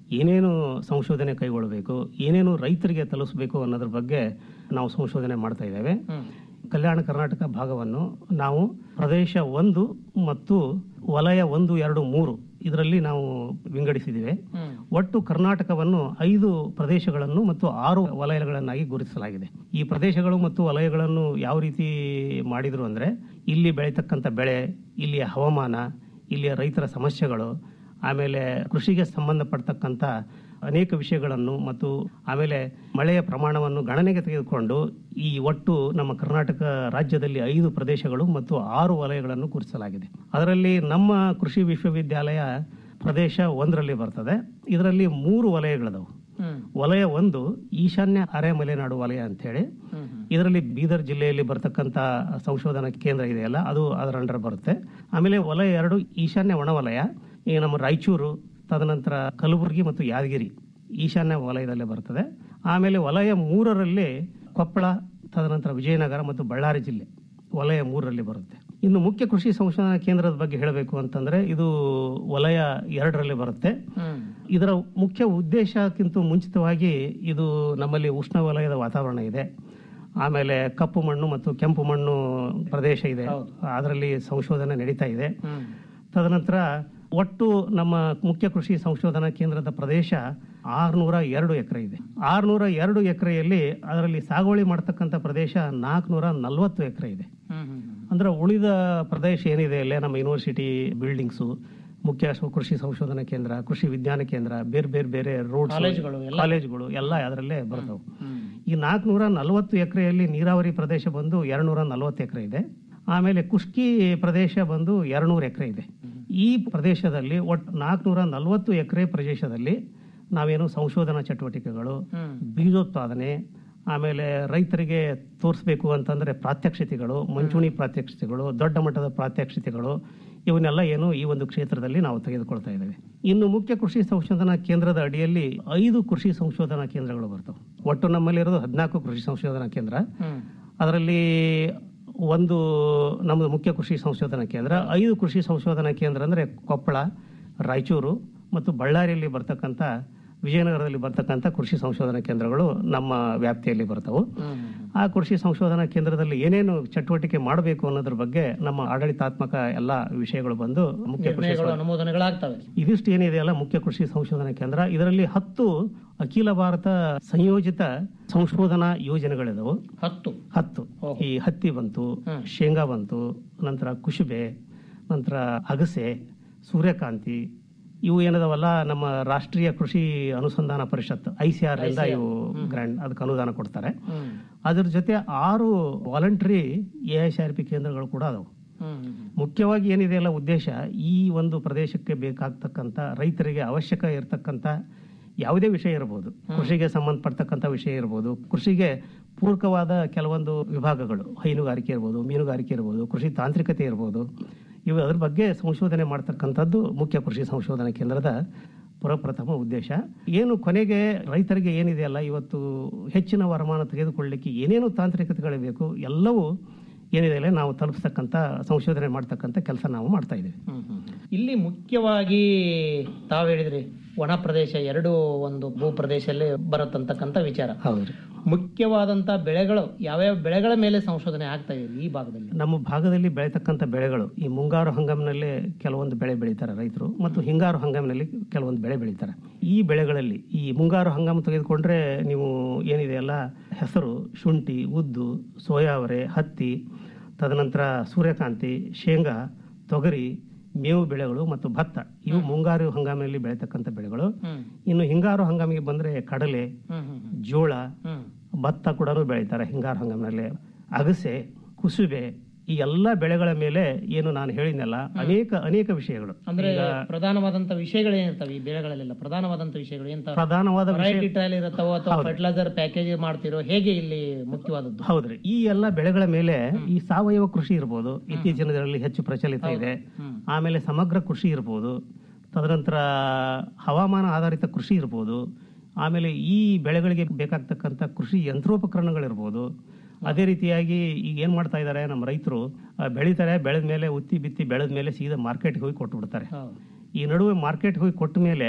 ಏನೇನು ಸಂಶೋಧನೆ ಕೈಗೊಳ್ಳಬೇಕು ಏನೇನು ರೈತರಿಗೆ ತಲುಪಿಸಬೇಕು ಅನ್ನೋದ್ರ ಬಗ್ಗೆ ನಾವು ಸಂಶೋಧನೆ ಮಾಡ್ತಾ ಇದ್ದೇವೆ ಕಲ್ಯಾಣ ಕರ್ನಾಟಕ ಭಾಗವನ್ನು ನಾವು ಪ್ರದೇಶ ಒಂದು ಮತ್ತು ವಲಯ ಒಂದು ಎರಡು ಮೂರು ಇದರಲ್ಲಿ ನಾವು ವಿಂಗಡಿಸಿದ್ದೇವೆ ಒಟ್ಟು ಕರ್ನಾಟಕವನ್ನು ಐದು ಪ್ರದೇಶಗಳನ್ನು ಮತ್ತು ಆರು ವಲಯಗಳನ್ನಾಗಿ ಗುರುತಿಸಲಾಗಿದೆ ಈ ಪ್ರದೇಶಗಳು ಮತ್ತು ವಲಯಗಳನ್ನು ಯಾವ ರೀತಿ ಮಾಡಿದ್ರು ಅಂದ್ರೆ ಇಲ್ಲಿ ಬೆಳೀತಕ್ಕಂಥ ಬೆಳೆ ಇಲ್ಲಿಯ ಹವಾಮಾನ ಇಲ್ಲಿಯ ರೈತರ ಸಮಸ್ಯೆಗಳು ಆಮೇಲೆ ಕೃಷಿಗೆ ಸಂಬಂಧಪಡ್ತಕ್ಕಂಥ ಅನೇಕ ವಿಷಯಗಳನ್ನು ಮತ್ತು ಆಮೇಲೆ ಮಳೆಯ ಪ್ರಮಾಣವನ್ನು ಗಣನೆಗೆ ತೆಗೆದುಕೊಂಡು ಈ ಒಟ್ಟು ನಮ್ಮ ಕರ್ನಾಟಕ ರಾಜ್ಯದಲ್ಲಿ ಐದು ಪ್ರದೇಶಗಳು ಮತ್ತು ಆರು ವಲಯಗಳನ್ನು ಗುರುತಿಸಲಾಗಿದೆ ಅದರಲ್ಲಿ ನಮ್ಮ ಕೃಷಿ ವಿಶ್ವವಿದ್ಯಾಲಯ ಪ್ರದೇಶ ಒಂದರಲ್ಲಿ ಬರ್ತದೆ ಇದರಲ್ಲಿ ಮೂರು ವಲಯಗಳಿದಾವೆ ವಲಯ ಒಂದು ಈಶಾನ್ಯ ಅರೆ ಮಲೆನಾಡು ವಲಯ ಅಂತ ಹೇಳಿ ಇದರಲ್ಲಿ ಬೀದರ್ ಜಿಲ್ಲೆಯಲ್ಲಿ ಬರ್ತಕ್ಕಂಥ ಸಂಶೋಧನಾ ಕೇಂದ್ರ ಇದೆಯಲ್ಲ ಅದು ಅದರ ಅಂಡರ್ ಬರುತ್ತೆ ಆಮೇಲೆ ವಲಯ ಎರಡು ಈಶಾನ್ಯ ಒಣವಲಯ ಈ ನಮ್ಮ ರಾಯಚೂರು ತದನಂತರ ಕಲಬುರಗಿ ಮತ್ತು ಯಾದಗಿರಿ ಈಶಾನ್ಯ ವಲಯದಲ್ಲೇ ಬರ್ತದೆ ಆಮೇಲೆ ವಲಯ ಮೂರರಲ್ಲಿ ಕೊಪ್ಪಳ ತದನಂತರ ವಿಜಯನಗರ ಮತ್ತು ಬಳ್ಳಾರಿ ಜಿಲ್ಲೆ ವಲಯ ಮೂರರಲ್ಲಿ ಬರುತ್ತೆ ಇನ್ನು ಮುಖ್ಯ ಕೃಷಿ ಸಂಶೋಧನಾ ಕೇಂದ್ರದ ಬಗ್ಗೆ ಹೇಳಬೇಕು ಅಂತಂದ್ರೆ ಇದು ವಲಯ ಎರಡರಲ್ಲಿ ಬರುತ್ತೆ ಇದರ ಮುಖ್ಯ ಉದ್ದೇಶಕ್ಕಿಂತ ಮುಂಚಿತವಾಗಿ ಇದು ನಮ್ಮಲ್ಲಿ ಉಷ್ಣವಲಯದ ವಾತಾವರಣ ಇದೆ ಆಮೇಲೆ ಕಪ್ಪು ಮಣ್ಣು ಮತ್ತು ಕೆಂಪು ಮಣ್ಣು ಪ್ರದೇಶ ಇದೆ ಅದರಲ್ಲಿ ಸಂಶೋಧನೆ ನಡೀತಾ ಇದೆ ತದನಂತರ ಒಟ್ಟು ನಮ್ಮ ಮುಖ್ಯ ಕೃಷಿ ಸಂಶೋಧನಾ ಕೇಂದ್ರದ ಪ್ರದೇಶ ಆರ್ನೂರ ಎರಡು ಎಕರೆ ಇದೆ ಆರ್ನೂರ ಎರಡು ಎಕರೆಯಲ್ಲಿ ಅದರಲ್ಲಿ ಸಾಗುವಳಿ ಮಾಡ್ತಕ್ಕಂಥ ಪ್ರದೇಶ ನಾಲ್ಕುನೂರ ನಲವತ್ತು ಎಕರೆ ಇದೆ ಅಂದ್ರೆ ಉಳಿದ ಪ್ರದೇಶ ಏನಿದೆ ಅಲ್ಲೇ ನಮ್ಮ ಯೂನಿವರ್ಸಿಟಿ ಬಿಲ್ಡಿಂಗ್ಸು ಮುಖ್ಯ ಸ- ಕೃಷಿ ಸಂಶೋಧನಾ ಕೇಂದ್ರ ಕೃಷಿ ವಿಜ್ಞಾನ ಕೇಂದ್ರ ಬೇರೆ ಬೇರೆ ಬೇರೆ ರೋಡ್ ಕಾಲೇಜುಗಳು ಎಲ್ಲ. ಕಾಲೇಜುಗಳು ಎಲ್ಲ ಅದರಲ್ಲೇ ಬರ್ತವೆ ಈ ನಾಲ್ಕುನೂರ ನಲವತ್ತು ಎಕರೆಯಲ್ಲಿ ನೀರಾವರಿ ಪ್ರದೇಶ ಬಂದು ಎರಡ್ನೂರ ನಲವತ್ತು ಎಕರೆ ಇದೆ ಆಮೇಲೆ ಕುಷ್ಕಿ ಪ್ರದೇಶ ಬಂದು ಎರಡ್ನೂರು ಎಕರೆ ಇದೆ ಈ ಪ್ರದೇಶದಲ್ಲಿ ಒಟ್ಟು ನಾಲ್ಕುನೂರ ನಲವತ್ತು ಎಕರೆ ಪ್ರದೇಶದಲ್ಲಿ ನಾವೇನು ಸಂಶೋಧನಾ ಚಟುವಟಿಕೆಗಳು ಬೀಜೋತ್ಪಾದನೆ ಆಮೇಲೆ ರೈತರಿಗೆ ತೋರಿಸ್ಬೇಕು ಅಂತಂದ್ರೆ ಪ್ರಾತ್ಯಕ್ಷಿತೆಗಳು ಮಂಚೂಣಿ ಪ್ರಾತ್ಯಕ್ಷಿತೆಗಳು ದೊಡ್ಡ ಮಟ್ಟದ ಪ್ರಾತ್ಯಕ್ಷಿತೆಗಳು ಇವನ್ನೆಲ್ಲ ಏನು ಈ ಒಂದು ಕ್ಷೇತ್ರದಲ್ಲಿ ನಾವು ತೆಗೆದುಕೊಳ್ತಾ ಇದ್ದೇವೆ ಇನ್ನು ಮುಖ್ಯ ಕೃಷಿ ಸಂಶೋಧನಾ ಕೇಂದ್ರದ ಅಡಿಯಲ್ಲಿ ಐದು ಕೃಷಿ ಸಂಶೋಧನಾ ಕೇಂದ್ರಗಳು ಬರ್ತವೆ ಒಟ್ಟು ನಮ್ಮಲ್ಲಿರೋದು ಹದಿನಾಲ್ಕು ಕೃಷಿ ಸಂಶೋಧನಾ ಕೇಂದ್ರ ಅದರಲ್ಲಿ ಒಂದು ನಮ್ಮದು ಮುಖ್ಯ ಕೃಷಿ ಸಂಶೋಧನಾ ಕೇಂದ್ರ ಐದು ಕೃಷಿ ಸಂಶೋಧನಾ ಕೇಂದ್ರ ಅಂದ್ರೆ ಕೊಪ್ಪಳ ರಾಯಚೂರು ಮತ್ತು ಬಳ್ಳಾರಿಯಲ್ಲಿ ಬರ್ತಕ್ಕಂಥ ವಿಜಯನಗರದಲ್ಲಿ ಬರ್ತಕ್ಕಂಥ ಕೃಷಿ ಸಂಶೋಧನಾ ಕೇಂದ್ರಗಳು ನಮ್ಮ ವ್ಯಾಪ್ತಿಯಲ್ಲಿ ಬರ್ತವೆ ಆ ಕೃಷಿ ಸಂಶೋಧನಾ ಕೇಂದ್ರದಲ್ಲಿ ಏನೇನು ಚಟುವಟಿಕೆ ಮಾಡಬೇಕು ಅನ್ನೋದ್ರ ಬಗ್ಗೆ ನಮ್ಮ ಆಡಳಿತಾತ್ಮಕ ಎಲ್ಲ ವಿಷಯಗಳು ಬಂದು ಮುಖ್ಯ ಕೃಷಿ ನಿರ್ಣಯಗಳು ಸಂಶೋಧನಾ- ಅನುಮೋದನೆಗಳಾಗ್ತವೆ ಇದಿಷ್ಟು ಏನಿದೆಯಲ್ಲ ಮುಖ್ಯ ಕೃಷಿ ಸಂಶೋಧನಾ ಕೇಂದ್ರ ಇದರಲ್ಲಿ ಹತ್ತು ಅಖಿಲ ಭಾರತ ಸಂಯೋಜಿತ ಸಂಶೋಧನಾ ಯೋಜನೆಗಳಿದಾವು ಹತ್ತು ಹತ್ತು ಈ ಹತ್ತಿ ಬಂತು ಶೇಂಗಾ ಬಂತು ನಂತರ ಕುಶುಬೆ ನಂತರ ಅಗಸೆ ಸೂರ್ಯಕಾಂತಿ ಇವು ಏನದವಲ್ಲ ನಮ್ಮ ರಾಷ್ಟ್ರೀಯ ಕೃಷಿ ಅನುಸಂಧಾನ ಪರಿಷತ್ ಐ ಸಿ ಆರ್ ಇಂದ ಇವು ಗ್ರ್ಯಾಂಡ್ ಅದಕ್ಕೆ ಅನುದಾನ ಕೊಡ್ತಾರೆ ಅದ್ರ ಜೊತೆ ಆರು voluntary A I C R P ಕೇಂದ್ರಗಳು ಕೂಡ ಅದಾವು ಮುಖ್ಯವಾಗಿ ಏನಿದೆ ಅಲ್ಲ ಉದ್ದೇಶ ಈ ಒಂದು ಪ್ರದೇಶಕ್ಕೆ ಬೇಕಾಗ್ತಕ್ಕಂಥ ರೈತರಿಗೆ ಅವಶ್ಯಕ ಇರತಕ್ಕಂಥ ಯಾವುದೇ ವಿಷಯ ಇರಬಹುದು ಕೃಷಿಗೆ ಸಂಬಂಧಪಡ್ತಕ್ಕಂಥ ವಿಷಯ ಇರಬಹುದು ಕೃಷಿಗೆ ಪೂರಕವಾದ ಕೆಲವೊಂದು ವಿಭಾಗಗಳು ಹೈನುಗಾರಿಕೆ ಇರ್ಬೋದು ಮೀನುಗಾರಿಕೆ ಇರ್ಬೋದು ಕೃಷಿ ತಾಂತ್ರಿಕತೆ ಇರ್ಬೋದು ಇವು ಅದ್ರ ಬಗ್ಗೆ ಸಂಶೋಧನೆ ಮಾಡ್ತಕ್ಕಂಥದ್ದು ಮುಖ್ಯ ಕೃಷಿ ಸಂಶೋಧನಾ ಕೇಂದ್ರದ ಪ್ರಪ್ರಥಮ ಉದ್ದೇಶ ಏನು ಕೊನೆಗೆ ರೈತರಿಗೆ ಏನಿದೆಯಲ್ಲ ಇವತ್ತು ಹೆಚ್ಚಿನ ವರಮಾನ ತೆಗೆದುಕೊಳ್ಳಲಿಕ್ಕೆ ಏನೇನು ತಾಂತ್ರಿಕತೆಗಳು ಬೇಕು ಎಲ್ಲವೂ ಏನಿದೆ ನಾವು ತಲುಪಿಸ್ತಕ್ಕಂಥ ಸಂಶೋಧನೆ ಮಾಡ್ತಕ್ಕಂಥ ಕೆಲಸ ನಾವು ಮಾಡ್ತಾ ಇದ್ದೀವಿ ಇಲ್ಲಿ ಮುಖ್ಯವಾಗಿ ತಾವು ಹೇಳಿದ್ರಿ ಒಣ ಪ್ರದೇಶ ಎರಡು ಒಂದು ಭೂ ಪ್ರದೇಶದಲ್ಲಿ ಬರತ್ತಂತಕ್ಕಂಥ ವಿಚಾರ ಹೌದು ಮುಖ್ಯವಾದಂತ ಬೆಳೆಗಳು ಯಾವ್ಯಾವ ಬೆಳೆಗಳ ಮೇಲೆ ಸಂಶೋಧನೆ ಆಗ್ತಾ ಇದೆ ಈ ಭಾಗದಲ್ಲಿ ನಮ್ಮ ಭಾಗದಲ್ಲಿ ಬೆಳೀತಕ್ಕಂಥ ಬೆಳೆಗಳು ಈ ಮುಂಗಾರು ಹಂಗಾಮಿನಲ್ಲಿ ಕೆಲವೊಂದು ಬೆಳೆ ಬೆಳೀತಾರೆ ರೈತರು ಮತ್ತು ಹಿಂಗಾರು ಹಂಗಾಮಿನಲ್ಲಿ ಕೆಲವೊಂದು ಬೆಳೆ ಬೆಳೀತಾರೆ ಈ ಬೆಳೆಗಳಲ್ಲಿ ಈ ಮುಂಗಾರು ಹಂಗಾಮು ತೆಗೆದುಕೊಂಡ್ರೆ ನೀವು ಏನಿದೆ ಅಲ್ಲ ಹೆಸರು ಶುಂಠಿ ಉದ್ದು ಸೋಯಾವರೆ ಹತ್ತಿ ತದನಂತರ ಸೂರ್ಯಕಾಂತಿ ಶೇಂಗಾ ತೊಗರಿ ಮೇವು ಬೆಳೆಗಳು ಮತ್ತು ಭತ್ತ ಇವು ಮುಂಗಾರು ಹಂಗಾಮಿನಲ್ಲಿ ಬೆಳೀತಕ್ಕಂಥ ಬೆಳೆಗಳು ಇನ್ನು ಹಿಂಗಾರು ಹಂಗಾಮಿಗೆ ಬಂದ್ರೆ ಕಡಲೆ ಜೋಳ ಭತ್ತ ಕೂಡ ಬೆಳೀತಾರೆ ಹಿಂಗಾರು ಹಂಗಾಮಿನಲ್ಲಿ ಅಗಸೆ ಕುಸುಬೆ ಈ ಎಲ್ಲ ಬೆಳೆಗಳ ಮೇಲೆ ಏನು ನಾನು ಹೇಳಿದ್ನಲ್ಲ ಅನೇಕ ಅನೇಕ ವಿಷಯಗಳು ಅಂದ್ರೆ ಈಗ ಪ್ರಧಾನವಾದಂತ ವಿಷಯಗಳೇನಿರ್ತವೆ ಈ ಬೆಳೆಗಳಲ್ಲೆಲ್ಲ ಪ್ರಧಾನವಾದಂತ ವಿಷಯಗಳು ಎಂತ ಪ್ರಧಾನವಾದ ವಿಷಯ- ವೆರೈಟಿ ಟ್ರಯಲ್ ಇರುತ್ತವೋ ಅಥವಾ ಹೌದು. ಫರ್ಟಿಲೈಸರ್ ಪ್ಯಾಕೇಜ್ ಮಾಡ್ತಿರೋ ಹೇಗೆ ಇಲ್ಲಿ ಮುಖ್ಯವಾದದ್ದು ಹೌದ್ರಿ ಈ ಎಲ್ಲ ಬೆಳೆಗಳ ಮೇಲೆ ಈ ಸಾವಯವ ಕೃಷಿ ಇರ್ಬೋದು ಇತ್ತೀಚಿನ ದಿನಗಳಲ್ಲಿ ಹೆಚ್ಚು ಪ್ರಚಲಿತ ಇದೆ ಆಮೇಲೆ ಸಮಗ್ರ ಕೃಷಿ ಇರ್ಬೋದು ತದನಂತರ ಹವಾಮಾನ ಆಧಾರಿತ ಕೃಷಿ ಇರ್ಬೋದು ಆಮೇಲೆ ಈ ಬೆಳೆಗಳಿಗೆ ಬೇಕಾಗ್ತಕ್ಕಂಥ ಕೃಷಿ ಯಂತ್ರೋಪಕರಣಗಳಿರ್ಬೋದು ಅದೇ ರೀತಿಯಾಗಿ ಈಗ ಏನ್ ಮಾಡ್ತಾ ಇದ್ದಾರೆ ನಮ್ಮ ರೈತರು ಬೆಳಿತಾರೆ ಬೆಳೆದ ಮೇಲೆ ಉತ್ತಿ ಬಿತ್ತಿ ಬೆಳೆದ ಮೇಲೆ ಸೀದಾ ಮಾರ್ಕೆಟ್ಗೆ ಹೋಗಿ ಕೊಟ್ಟು ಬಿಡ್ತಾರೆ ಈ ನಡುವೆ ಮಾರ್ಕೆಟ್ ಹೋಗಿ ಕೊಟ್ಟ ಮೇಲೆ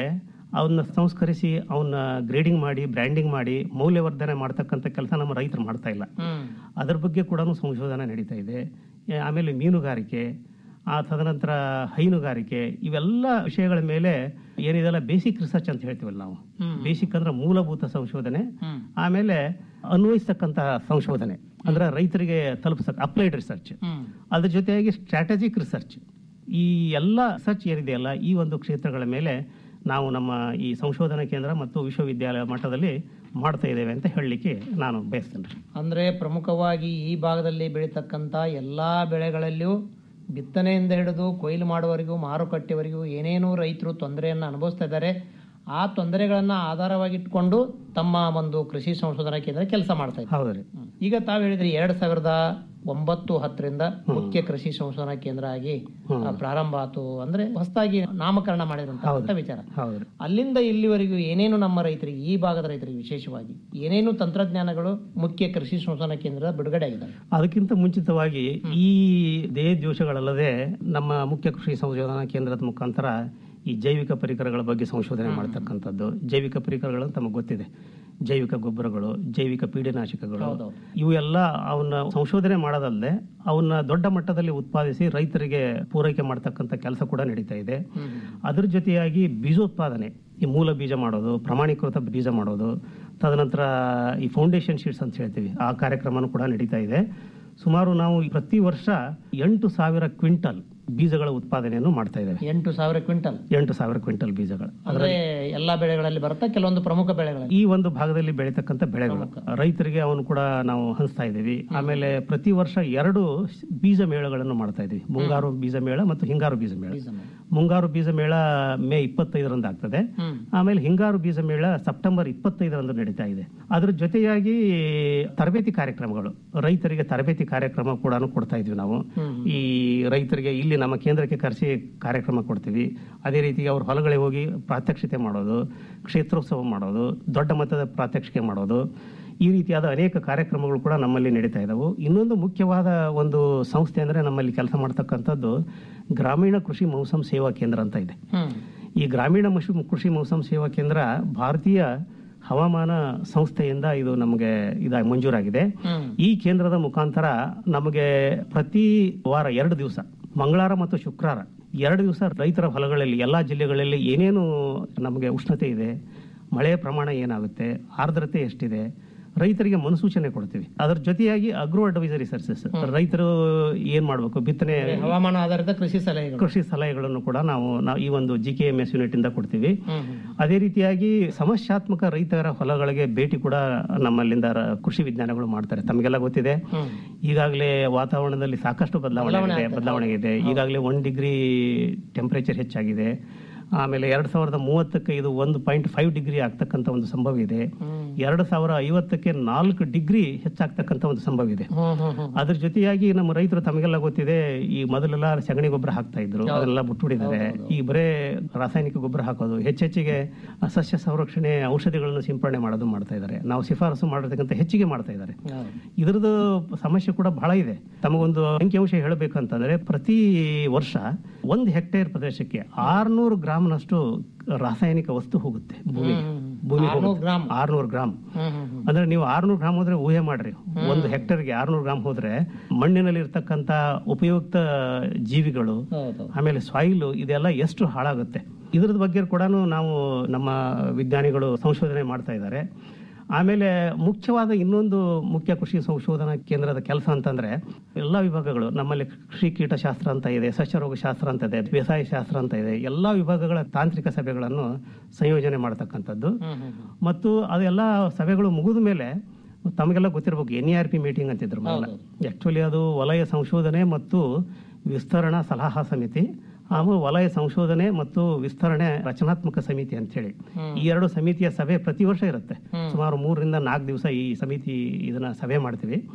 ಅವನ್ನ ಸಂಸ್ಕರಿಸಿ ಅವನ್ನ ಗ್ರೇಡಿಂಗ್ ಮಾಡಿ ಬ್ರ್ಯಾಂಡಿಂಗ್ ಮಾಡಿ ಮೌಲ್ಯವರ್ಧನೆ ಮಾಡ್ತಕ್ಕಂಥ ಕೆಲಸ ನಮ್ಮ ರೈತರು ಮಾಡ್ತಾ ಇಲ್ಲ ಅದ್ರ ಬಗ್ಗೆ ಕೂಡ ಸಂಶೋಧನೆ ನಡೀತಾ ಇದೆ ಏ, ಆಮೇಲೆ ಮೀನುಗಾರಿಕೆ ಆ ತದನಂತರ ಹೈನುಗಾರಿಕೆ ಇವೆಲ್ಲ ವಿಷಯಗಳ ಮೇಲೆ ಏನಿದೆಲ್ಲ ಬೇಸಿಕ್ ರಿಸರ್ಚ್ ಅಂತ ಹೇಳ್ತೀವಲ್ಲ ನಾವು ಬೇಸಿಕ್ ಅಂದ್ರೆ ಮೂಲಭೂತ ಸಂಶೋಧನೆ ಆಮೇಲೆ ಅನ್ವಯಿಸ್ತಕ್ಕಂತಹ ಸಂಶೋಧನೆ ಅಂದ್ರೆ ರೈತರಿಗೆ ತಲುಪಿಸಕ್ ಅಪ್ಲೈಡ್ ರಿಸರ್ಚ್ ಅದ್ರ ಜೊತೆಯಾಗಿ ಸ್ಟ್ರಾಟಜಿಕ್ ರಿಸರ್ಚ್ ಈ ಎಲ್ಲ ರಿಸರ್ಚ್ ಏನಿದೆಯಲ್ಲ ಈ ಒಂದು ಕ್ಷೇತ್ರಗಳ ಮೇಲೆ ನಾವು ನಮ್ಮ ಈ ಸಂಶೋಧನಾ ಕೇಂದ್ರ ಮತ್ತು ವಿಶ್ವವಿದ್ಯಾಲಯ ಮಟ್ಟದಲ್ಲಿ ಮಾಡ್ತಾ ಇದ್ದೇವೆ ಅಂತ ಹೇಳಲಿಕ್ಕೆ ನಾನು ಬಯಸ್ತೇನೆ ಅಂದ್ರೆ ಪ್ರಮುಖವಾಗಿ ಈ ಭಾಗದಲ್ಲಿ ಬೆಳೀತಕ್ಕಂಥ ಎಲ್ಲಾ ಬೆಳೆಗಳಲ್ಲಿಯೂ ಬಿತ್ತನೆಯಿಂದ ಹಿಡಿದು ಕೊಯ್ಲು ಮಾಡುವವರೆಗೂ ಮಾರುಕಟ್ಟೆವರೆಗೂ ಏನೇನು ರೈತರು ತೊಂದರೆಯನ್ನು ಅನುಭವಿಸ್ತಾ ಇದ್ದಾರೆ ಆ ತೊಂದರೆಗಳನ್ನ ಆಧಾರವಾಗಿಟ್ಕೊಂಡು ತಮ್ಮ ಒಂದು ಕೃಷಿ ಸಂಶೋಧನಾ ಕೇಂದ್ರ ಕೆಲಸ ಮಾಡ್ತಾ ಇದ್ದಾರೆ ಹೌದ್ರಿ ಈಗ ತಾವು ಹೇಳಿದ್ರಿ ಎರಡ್ ಸಾವಿರದ ಒಂಬತ್ತು ಹತ್ತರಿಂದ ಮುಖ್ಯ ಕೃಷಿ ಸಂಶೋಧನಾ ಕೇಂದ್ರ ಆಗಿ ಆ, ಪ್ರಾರಂಭ ಆತು ಅಂದ್ರೆ ಹೊಸದಾಗಿ ನಾಮಕರಣ ಮಾಡಿರುವಂತಹ ವಿಚಾರ ಹೌದ್ರಿ ಅಲ್ಲಿಂದ ಇಲ್ಲಿವರೆಗೂ ಏನೇನು ನಮ್ಮ ರೈತರಿಗೆ ಈ ಭಾಗದ ರೈತರಿಗೆ ವಿಶೇಷವಾಗಿ ಏನೇನು ತಂತ್ರಜ್ಞಾನಗಳು ಮುಖ್ಯ ಕೃಷಿ ಸಂಶೋಧನಾ ಕೇಂದ್ರ ಬಿಡುಗಡೆ ಆಗಿದ್ದಾವೆ ಅದಕ್ಕಿಂತ ಮುಂಚಿತವಾಗಿ ಈ ದೇಹ ದೋಷಗಳಲ್ಲದೆ ನಮ್ಮ ಮುಖ್ಯ ಕೃಷಿ ಸಂಶೋಧನಾ ಕೇಂದ್ರದ ಮುಖಾಂತರ ಈ ಜೈವಿಕ ಪರಿಕರಗಳ ಬಗ್ಗೆ ಸಂಶೋಧನೆ ಮಾಡ್ತಕ್ಕಂಥದ್ದು ಜೈವಿಕ ಪರಿಕರಗಳು ತಮಗೆ ಗೊತ್ತಿದೆ ಜೈವಿಕ ಗೊಬ್ಬರಗಳು ಜೈವಿಕ ಪೀಡನಾಶಕಗಳು ಇವು ಎಲ್ಲ ಅವನ್ನ ಸಂಶೋಧನೆ ಮಾಡೋದಲ್ಲದೆ ಅವನ್ನ ದೊಡ್ಡ ಮಟ್ಟದಲ್ಲಿ ಉತ್ಪಾದಿಸಿ ರೈತರಿಗೆ ಪೂರೈಕೆ ಮಾಡ್ತಕ್ಕಂಥ ಕೆಲಸ ಕೂಡ ನಡೀತಾ ಇದೆ ಅದ್ರ ಜೊತೆಯಾಗಿ ಬೀಜೋತ್ಪಾದನೆ ಈ ಮೂಲ ಬೀಜ ಮಾಡೋದು ಪ್ರಮಾಣೀಕೃತ ಬೀಜ ಮಾಡೋದು ತದನಂತರ ಈ ಫೌಂಡೇಶನ್ ಶೀಟ್ಸ್ ಅಂತ ಹೇಳ್ತೀವಿ ಆ ಕಾರ್ಯಕ್ರಮನೂ ಕೂಡ ನಡೀತಾ ಇದೆ ಸುಮಾರು ನಾವು ಪ್ರತಿ ವರ್ಷ ಎಂಟು ಸಾವಿರ ಕ್ವಿಂಟಲ್ ಬೀಜಗಳ ಉತ್ಪಾದನೆಯನ್ನು ಮಾಡ್ತಾ ಇದ್ದೇವೆ ಎಂಟು ಸಾವಿರ ಕ್ವಿಂಟಲ್ ಎಂಟು ಸಾವಿರ ಕ್ವಿಂಟಲ್ ಬೀಜಗಳು ಅಂದ್ರೆ ಎಲ್ಲಾ ಬೆಳೆಗಳಲ್ಲಿ ಬರುತ್ತಾ ಕೆಲವೊಂದು ಪ್ರಮುಖ ಬೆಳೆಗಳಲ್ಲಿ ಈ ಒಂದು ಭಾಗದಲ್ಲಿ ಬೆಳೀತಕ್ಕಂಥ ಬೆಳೆಗಳು ರೈತರಿಗೆ ಅವನು ಕೂಡ ನಾವು ಹಂಚ್ತಾ ಇದ್ದೀವಿ ಆಮೇಲೆ ಪ್ರತಿ ವರ್ಷ ಎರಡು ಬೀಜ ಮೇಳಗಳನ್ನು ಮಾಡ್ತಾ ಇದ್ದೀವಿ ಮುಂಗಾರು ಬೀಜ ಮೇಳ ಮತ್ತು ಹಿಂಗಾರು ಬೀಜ ಮೇಳ ಮುಂಗಾರು ಬೀಜ ಮೇಳ ಮೇ ಇಪ್ಪತ್ತೈದರಂದು ಆಗ್ತದೆ ಆಮೇಲೆ ಹಿಂಗಾರು ಬೀಜ ಮೇಳ ಸೆಪ್ಟೆಂಬರ್ ಇಪ್ಪತ್ತೈದರಂದು ನಡೀತಾ ಇದೆ ಅದ್ರ ಜೊತೆಯಾಗಿ ತರಬೇತಿ ಕಾರ್ಯಕ್ರಮಗಳು ರೈತರಿಗೆ ತರಬೇತಿ ಕಾರ್ಯಕ್ರಮ ಕೂಡ ಕೊಡ್ತಾ ಇದ್ವಿ ನಾವು ಈ ರೈತರಿಗೆ ಇಲ್ಲಿ ನಮ್ಮ ಕೇಂದ್ರಕ್ಕೆ ಕರೆಸಿ ಕಾರ್ಯಕ್ರಮ ಕೊಡ್ತೀವಿ ಅದೇ ರೀತಿ ಅವ್ರ ಹೊಲಗಳಿಗೆ ಹೋಗಿ ಪ್ರಾತ್ಯಕ್ಷಿತೆ ಮಾಡೋದು ಕ್ಷೇತ್ರೋತ್ಸವ ಮಾಡೋದು ದೊಡ್ಡ ಮಟ್ಟದ ಪ್ರಾತ್ಯಕ್ಷಿಕೆ ಮಾಡೋದು ಈ ರೀತಿಯಾದ ಅನೇಕ ಕಾರ್ಯಕ್ರಮಗಳು ಕೂಡ ನಮ್ಮಲ್ಲಿ ನಡೀತಾ ಇದಾವು ಇನ್ನೊಂದು ಮುಖ್ಯವಾದ ಒಂದು ಸಂಸ್ಥೆ ಅಂದ್ರೆ ನಮ್ಮಲ್ಲಿ ಕೆಲಸ ಮಾಡ್ತಕ್ಕಂಥದ್ದು ಗ್ರಾಮೀಣ ಕೃಷಿ ಮೌಸಮ್ ಸೇವಾ ಕೇಂದ್ರ ಅಂತ ಇದೆ ಈ ಗ್ರಾಮೀಣ ಮಶು ಕೃಷಿ ಮೌಸಮ್ ಸೇವಾ ಕೇಂದ್ರ ಭಾರತೀಯ ಹವಾಮಾನ ಸಂಸ್ಥೆಯಿಂದ ಇದು ನಮಗೆ ಇದಾಗಿ ಮಂಜೂರಾಗಿದೆ ಈ ಕೇಂದ್ರದ ಮುಖಾಂತರ ನಮಗೆ ಪ್ರತಿ ವಾರ ಎರಡು ದಿವಸ ಮಂಗಳವಾರ ಮತ್ತು ಶುಕ್ರವಾರ ಎರಡು ದಿವಸ ರೈತರ ಹೊಲಗಳಲ್ಲಿ ಎಲ್ಲಾ ಜಿಲ್ಲೆಗಳಲ್ಲಿ ಏನೇನು ನಮಗೆ ಉಷ್ಣತೆ ಇದೆ ಮಳೆಯ ಪ್ರಮಾಣ ಏನಾಗುತ್ತೆ ಆರ್ದ್ರತೆ ಎಷ್ಟಿದೆ ರೈತರಿಗೆ ಮುನ್ಸೂಚನೆ ಕೊಡ್ತೀವಿ ಅದರ ಜೊತೆಯಾಗಿ ಅಗ್ರೋ ಅಡ್ವೈಸರಿ ಸರ್ವಿಸಸ್ ರೈತರು ಏನ್ ಮಾಡಬೇಕು ಬಿತ್ತನೆ ಹವಾಮಾನ ಆಧಾರಿತ ಕೃಷಿ ಸಲಹೆಗಳು ಕೃಷಿ ಸಲಹೆಗಳನ್ನು ಕೂಡ ನಾವು ನಾವು ಈ ಒಂದು G K M S unit ಇಂದ ಕೊಡ್ತೀವಿ ಅದೇ ರೀತಿಯಾಗಿ ಸಮಸ್ಯಾತ್ಮಕ ರೈತರ ಹೊಲಗಳಿಗೆ ಭೇಟಿ ಕೂಡ ನಮ್ಮಲ್ಲಿಂದ ರ- ಕೃಷಿ ವಿಜ್ಞಾನಗಳು ಮಾಡ್ತಾರೆ ತಮಗೆಲ್ಲ ಗೊತ್ತಿದೆ ಈಗಾಗಲೇ ವಾತಾವರಣದಲ್ಲಿ ಸಾಕಷ್ಟು ಬದಲಾವಣೆ ಆಗಿದೆ ಬದಲಾವಣೆ ಇದೆ ಈಗಾಗಲೇ ಒನ್ ಡಿಗ್ರಿ ಟೆಂಪರೇಚರ್ ಹೆಚ್ಚಾಗಿದೆ ಆಮೇಲೆ ಎರಡ್ ಸಾವಿರದ ಮೂವತ್ತಕ್ಕೆ ಇದು ಒಂದು ಪಾಯಿಂಟ್ ಫೈವ್ ಡಿಗ್ರಿ ಆಗ್ತಕ್ಕಂಥ ಒಂದು ಸಂಭವ ಇದೆ ಎರಡು ಸಾವಿರ ಐವತ್ತಕ್ಕೆ ನಾಲ್ಕು ಡಿಗ್ರಿ ಹೆಚ್ಚಾಗ್ತಕ್ಕಂಥ ಒಂದು ಸಂಭವ ಇದೆ ಅದ್ರ ಜೊತೆಯಾಗಿ ನಮ್ಮ ರೈತರು ತಮಗೆಲ್ಲ ಗೊತ್ತಿದೆ ಈ ಮೊದಲೆಲ್ಲ ಸಗಣಿ ಗೊಬ್ಬರ ಹಾಕ್ತಾ ಇದ್ರು ಅದನ್ನೆಲ್ಲ ಬಿಟ್ಬಿಟ್ಟಿದ್ದಾರೆ ಈ ಬರೇ ರಾಸಾಯನಿಕ ಗೊಬ್ಬರ ಹಾಕೋದು ಹೆಚ್ಚೆಚ್ಚಿಗೆ ಸಸ್ಯ ಸಂರಕ್ಷಣೆ ಔಷಧಿಗಳನ್ನು ಸಿಂಪಡಣೆ ಮಾಡೋದು ಮಾಡ್ತಾ ಇದ್ದಾರೆ ನಾವು ಶಿಫಾರಸು ಮಾಡಿರ್ತಕ್ಕಂಥ ಹೆಚ್ಚಿಗೆ ಮಾಡ್ತಾ ಇದ್ದಾರೆ ಇದ್ರದ್ದು ಸಮಸ್ಯೆ ಕೂಡ ಬಹಳ ಇದೆ ತಮಗೊಂದು ಅಂಕಿಅಂಶ ಹೇಳಬೇಕಂತಂದ್ರೆ ಪ್ರತಿ ವರ್ಷ ಒಂದು ಹೆಕ್ಟೇರ್ ಪ್ರದೇಶಕ್ಕೆ ಆರ್ನೂರು ಗ್ರಾಮ್ನಷ್ಟು ರಾಸಾಯನಿಕ ವಸ್ತು ಹೋಗುತ್ತೆ ಭೂಮಿಗೆ ಭೂಮಿ ಆರ್ನೂರು ಗ್ರಾಮ್ ಅಂದ್ರೆ ನೀವು ಆರ್ನೂರು ಗ್ರಾಮ್ ಹೋದ್ರೆ ಊಹೆ ಮಾಡ್ರಿ ಒಂದು ಹೆಕ್ಟೇರ್ಗೆ ಆರ್ನೂರು ಗ್ರಾಮ್ ಹೋದ್ರೆ ಮಣ್ಣಿನಲ್ಲಿ ಇರ್ತಕ್ಕಂತ ಉಪಯುಕ್ತ ಜೀವಿಗಳು ಆಮೇಲೆ ಸಾಯಿಲು ಇದೆಲ್ಲ ಎಷ್ಟು ಹಾಳಾಗುತ್ತೆ ಇದ್ರದ ಬಗ್ಗೆ ಕೂಡ ನಾವು ನಮ್ಮ ವಿಜ್ಞಾನಿಗಳು ಸಂಶೋಧನೆ ಮಾಡ್ತಾ ಇದ್ದಾರೆ ಆಮೇಲೆ ಮುಖ್ಯವಾದ ಇನ್ನೊಂದು ಮುಖ್ಯ ಕೃಷಿ ಸಂಶೋಧನಾ ಕೇಂದ್ರದ ಕೆಲಸ ಅಂತಂದ್ರೆ ಎಲ್ಲಾ ವಿಭಾಗಗಳು ನಮ್ಮಲ್ಲಿ ಕೃಷಿ ಕೀಟಶಾಸ್ತ್ರ ಅಂತ ಇದೆ ಸಸ್ಯರೋಗ ಶಾಸ್ತ್ರ ಅಂತ ಇದೆ ಬೇಸಾಯ ಶಾಸ್ತ್ರ ಅಂತ ಇದೆ ಎಲ್ಲಾ ವಿಭಾಗಗಳ ತಾಂತ್ರಿಕ ಸಭೆಗಳನ್ನು ಸಂಯೋಜನೆ ಮಾಡತಕ್ಕಂಥದ್ದು ಮತ್ತು ಅದೆಲ್ಲ ಸಭೆಗಳು ಮುಗಿದ ಮೇಲೆ ತಮಗೆಲ್ಲ ಗೊತ್ತಿರಬೇಕು ಎನ್ ಆರ್ ಪಿ ಮೀಟಿಂಗ್ ಅಂತಿದ್ರು ಆಕ್ಚುಲಿ ಅದು ವಲಯ ಸಂಶೋಧನೆ ಮತ್ತು ವಿಸ್ತರಣಾ ಸಲಹಾ ಸಮಿತಿ ಆಮೇಲೆ ವಲಯ ಸಂಶೋಧನೆ ಮತ್ತು ವಿಸ್ತರಣೆ ರಚನಾತ್ಮಕ ಸಮಿತಿ ಅಂತ ಹೇಳಿ ಈ ಎರಡು ಸಮಿತಿಯ ಸಭೆ ಪ್ರತಿ ವರ್ಷ ಇರುತ್ತೆ ಸುಮಾರು ಮೂರರಿಂದ ನಾಲ್ಕು ದಿವಸ ಈ ಸಮಿತಿ ಇದನ್ನ ಸಭೆ ಮಾಡ್ತೀವಿ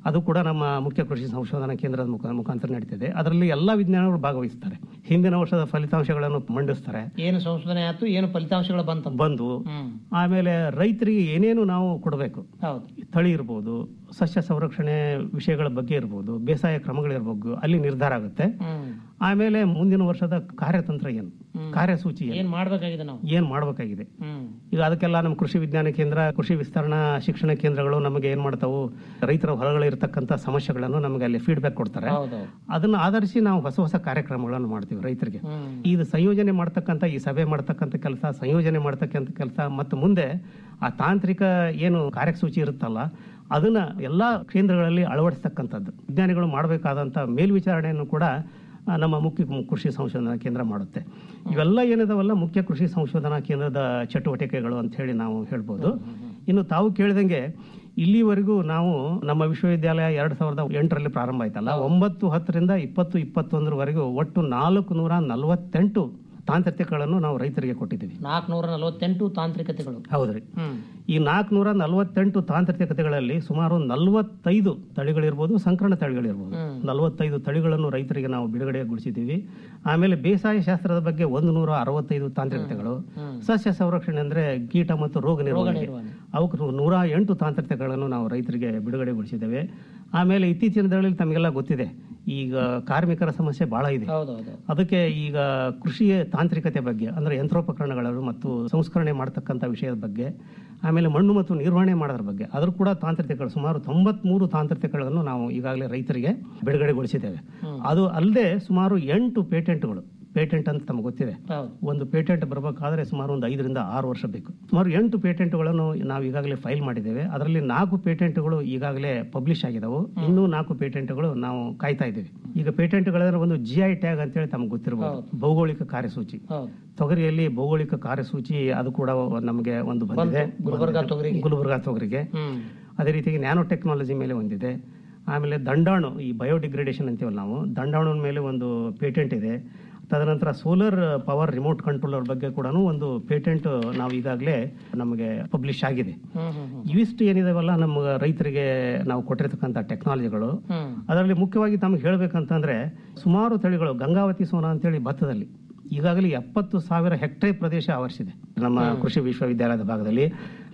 ಅದು ಕೂಡ ನಮ್ಮ ಮುಖ್ಯ ಕೃಷಿ ಸಂಶೋಧನಾ ಕೇಂದ್ರದ ಮುಖ ಮುಖಾಂತರ ನಡೀತಿದೆ ಅದರಲ್ಲಿ ಎಲ್ಲ ವಿಜ್ಞಾನಿಗಳು ಭಾಗವಹಿಸ್ತಾರೆ ಹಿಂದಿನ ವರ್ಷದ ಫಲಿತಾಂಶಗಳನ್ನು ಮಂಡಿಸ್ತಾರೆ ಏನು ಸಂಶೋಧನೆ ಆಯ್ತು ಏನು ಫಲಿತಾಂಶಗಳು ಬಂತ ಬಂದು ಆಮೇಲೆ ರೈತರಿಗೆ ಏನೇನು ನಾವು ಕೊಡಬೇಕು ಹೌದು ತಳಿ ಇರ್ಬೋದು ಸಸ್ಯ ಸಂರಕ್ಷಣೆ ವಿಷಯಗಳ ಬಗ್ಗೆ ಇರ್ಬೋದು ಬೇಸಾಯ ಕ್ರಮಗಳಿರ್ಬೋದು ಅಲ್ಲಿ ನಿರ್ಧಾರ ಆಗುತ್ತೆ ಆಮೇಲೆ ಮುಂದಿನ ವರ್ಷದ ಕಾರ್ಯತಂತ್ರ ಏನು ಕಾರ್ಯಸೂಚಿ ಏನು ಏನ್ ಮಾಡ್ಬೇಕಾಗಿದೆ ನಾವು ಏನ್ ಮಾಡಬೇಕಾಗಿದೆ ಹ್ಮ್ ಈಗ ಅದಕ್ಕೆಲ್ಲ ನಮ್ಮ ಕೃಷಿ ವಿಜ್ಞಾನ ಕೇಂದ್ರ ಕೃಷಿ ವಿಸ್ತರಣಾ ಶಿಕ್ಷಣ ಕೇಂದ್ರಗಳು ನಮಗೆ ಏನ್ ಮಾಡ್ತಾವು ರೈತರ ಹೊಲಗಳಿರ್ತಕ್ಕಂಥ ಸಮಸ್ಯೆಗಳನ್ನು ನಮಗೆ ಅಲ್ಲಿ ಫೀಡ್ಬ್ಯಾಕ್ ಕೊಡ್ತಾರೆ ಹೌದೌದು ಅದನ್ನ ಆಧರಿಸಿ ನಾವು ಹೊಸ ಹೊಸ ಕಾರ್ಯಕ್ರಮಗಳನ್ನು ಮಾಡ್ತೀವಿ ರೈತರಿಗೆ ಇದು ಸಂಯೋಜನೆ ಮಾಡ್ತಕ್ಕಂಥ ಈ ಸಭೆ ಮಾಡ್ತಕ್ಕಂಥ ಕೆಲಸ ಸಂಯೋಜನೆ ಮಾಡ್ತಕ್ಕಂಥ ಕೆಲಸ ಮತ್ತು ಮುಂದೆ ಆ ತಾಂತ್ರಿಕ ಏನು ಕಾರ್ಯಸೂಚಿ ಇರುತ್ತಲ್ಲ ಅದನ್ನ ಎಲ್ಲಾ ಕೇಂದ್ರಗಳಲ್ಲಿ ಅಳವಡಿಸ್ತಕ್ಕಂಥದ್ದು ವಿಜ್ಞಾನಿಗಳು ಮಾಡಬೇಕಾದಂಥ ಮೇಲ್ವಿಚಾರಣೆಯನ್ನು ಕೂಡ ಆ, ನಮ್ಮ ಮುಖ್ಯ ಕೃಷಿ ಸಂಶೋಧನಾ ಕೇಂದ್ರ ಮಾಡುತ್ತೆ ಇವೆಲ್ಲ ಏನಿದಾವಲ್ಲ ಮುಖ್ಯ ಕೃಷಿ ಸಂಶೋಧನಾ ಕೇಂದ್ರದ ಚಟುವಟಿಕೆಗಳು ಅಂತ ಹೇಳಿ ನಾವು ಹೇಳ್ಬೋದು ಇನ್ನು ತಾವು ಕೇಳಿದಂಗೆ ಇಲ್ಲಿವರೆಗೂ ನಾವು ನಮ್ಮ ವಿಶ್ವವಿದ್ಯಾಲಯ ಎರಡ್ ಸಾವಿರದ ಎಂಟರಲ್ಲಿ ಪ್ರಾರಂಭ ಆಯ್ತಲ್ಲ ಒಂಬತ್ತು ಹತ್ತರಿಂದ ಇಪ್ಪತ್ತು ಇಪ್ಪತ್ತೊಂದರವರೆಗೂ ಒಟ್ಟು ನಾಲ್ಕು ನೂರ ನಲವತ್ತೆಂಟು ತಾಂತ್ರಿಕಗಳನ್ನು ನಾವು ರೈತರಿಗೆ ಕೊಟ್ಟಿದ್ದೀವಿ ನಾಲ್ಕನೂರ ನಲವತ್ತೆಂಟು ತಾಂತ್ರಿಕತೆಗಳು ಹೌದ್ರಿ ಹ್ಮ್ ಈ ನಾಲ್ಕುನೂರ ನಲವತ್ತೆಂಟು ತಾಂತ್ರಿಕತೆಗಳಲ್ಲಿ ಸುಮಾರು ನಲವತ್ತೈದು ತಳಿಗಳಿರ್ಬೋದು ಸಂಕರಣ ತಳಿಗಳಿರ್ಬೋದು ನಲವತ್ತೈದು ತಳಿಗಳನ್ನು ರೈತರಿಗೆ ನಾವು ಬಿಡುಗಡೆಗೊಳಿಸಿದ್ದೀವಿ ಆಮೇಲೆ ಬೇಸಾಯ ಶಾಸ್ತ್ರದ ಬಗ್ಗೆ ಒಂದು ನೂರ ಅರವತ್ತೈದು ತಾಂತ್ರಿಕತೆಗಳು ಸಸ್ಯ ಸಂರಕ್ಷಣೆ ಅಂದ್ರೆ ಕೀಟ ಮತ್ತು ರೋಗ ನಿರ್ವಹಣೆ ಅವಕ್ಕೆ ನೂರ ಎಂಟು ತಾಂತ್ರಿಕತೆಗಳನ್ನು ನಾವು ರೈತರಿಗೆ ಬಿಡುಗಡೆಗೊಳಿಸಿದ್ದೇವೆ ಆಮೇಲೆ ಇತ್ತೀಚಿನ ದಿನಗಳಲ್ಲಿ ತಮಗೆಲ್ಲ ಗೊತ್ತಿದೆ ಈಗ ಕಾರ್ಮಿಕರ ಸಮಸ್ಯೆ ಬಹಳ ಇದೆ ಹೌದೌದು ಅದಕ್ಕೆ ಈಗ ಕೃಷಿಯ ತಾಂತ್ರಿಕತೆ ಬಗ್ಗೆ ಅಂದ್ರೆ ಯಂತ್ರೋಪಕರಣಗಳು ಮತ್ತು ಸಂಸ್ಕರಣೆ ಮಾಡತಕ್ಕಂಥ ವಿಷಯದ ಬಗ್ಗೆ ಆಮೇಲೆ ಮಣ್ಣು ಮತ್ತು ನಿರ್ವಹಣೆ ಮಾಡೋದ್ರ ಬಗ್ಗೆ ಅದ್ರ ಕೂಡ ತಾಂತ್ರಿಕತೆಗಳು ಸುಮಾರು ತೊಂಬತ್ಮೂರು ತಾಂತ್ರಿಕತೆಗಳನ್ನು ನಾವು ಈಗಾಗಲೇ ರೈತರಿಗೆ ಬಿಡುಗಡೆಗೊಳಿಸಿದ್ದೇವೆ ಅದು ಅಲ್ಲದೆ ಸುಮಾರು ಎಂಟು ಪೇಟೆಂಟ್ಗಳು ಪೇಟೆಂಟ್ ಅಂತ ತಮಗೆ ಗೊತ್ತಿದೆ ಹೌದು ಒಂದು ಪೇಟೆಂಟ್ ಬರಬೇಕಾದ್ರೆ ಸುಮಾರು ಒಂದು ಐದರಿಂದ ಆರು ವರ್ಷ ಬೇಕು ಸುಮಾರು ಎಂಟು ಪೇಟೆಂಟ್ಗಳನ್ನು ನಾವು ಈಗಾಗಲೇ ಫೈಲ್ ಮಾಡಿದ್ದೇವೆ ಅದರಲ್ಲಿ ನಾಲ್ಕು ಪೇಟೆಂಟ್ಗಳು ಈಗಾಗಲೇ ಪಬ್ಲಿಷ್ ಆಗಿದಾವು ಇನ್ನೂ ನಾಲ್ಕು ಪೇಟೆಂಟ್ಗಳು ನಾವು ಕಾಯ್ತಾ ಇದ್ದೇವೆ ಈಗ ಪೇಟೆಂಟ್ಗಳಂದ್ರೆ ಒಂದು ಜಿ ಐ ಟ್ಯಾಗ್ ಅಂತೇಳಿ ತಮಗೆ ಗೊತ್ತಿರಬಹುದು ಭೌಗೋಳಿಕ ಕಾರ್ಯಸೂಚಿ ಹೌದು ತೊಗರಿಯಲ್ಲಿ ಭೌಗೋಳಿಕ ಕಾರ್ಯಸೂಚಿ ಅದು ಕೂಡ ನಮಗೆ ಒಂದು ಬಂದಿದೆ ಗುಲ್ಬರ್ಗಾ ತೊಗರಿಗೆ. ಗುಲ್ಬರ್ಗಾ ತೊಗರಿಗೆ ಹ್ಮ್ ಅದೇ ರೀತಿಯಾಗಿ ನ್ಯಾನೋ ಟೆಕ್ನಾಲಜಿ ಮೇಲೆ ಒಂದಿದೆ ಆಮೇಲೆ ದಂಡಾಣು ಈ ಬಯೋಡಿಗ್ರೇಡೇಷನ್ ಅಂತೀವಲ್ಲ ನಾವು ದಂಡಾಣು ಮೇಲೆ ಒಂದು ಪೇಟೆಂಟ್ ಇದೆ ತದನಂತರ ಸೋಲರ್ ಪವರ್ ರಿಮೋಟ್ ಕಂಟ್ರೋಲರ್ ಬಗ್ಗೆ ಕೂಡ ಒಂದು ಪೇಟೆಂಟ್ ನಾವು ಈಗಾಗಲೇ ನಮಗೆ ಪಬ್ಲಿಷ್ ಆಗಿದೆ ಹ್ಮ್ ಹ್ಮ್ ಹ್ಮ್ ಇವಿಷ್ಟು ಏನಿದಾವಲ್ಲ ನಮ್ಮ ರೈತರಿಗೆ ನಾವು ಕೊಟ್ಟಿರ್ತಕ್ಕಂಥ ಟೆಕ್ನಾಲಜಿಗಳು ಹ್ಮ್ ಅದರಲ್ಲಿ ಮುಖ್ಯವಾಗಿ ತಮಗೆ ಹೇಳ್ಬೇಕಂತಂದ್ರೆ ಸುಮಾರು ತಳಿಗಳು ಗಂಗಾವತಿ ಸೋನಾ ಅಂತೇಳಿ ಭತ್ತದಲ್ಲಿ ಈಗಾಗಲೇ ಎಪ್ಪತ್ತು ಸಾವಿರ ಹೆಕ್ಟೇರ್ ಪ್ರದೇಶ ಆವರಿಸಿದೆ ನಮ್ಮ ಕೃಷಿ ವಿಶ್ವವಿದ್ಯಾಲಯದ ಭಾಗದಲ್ಲಿ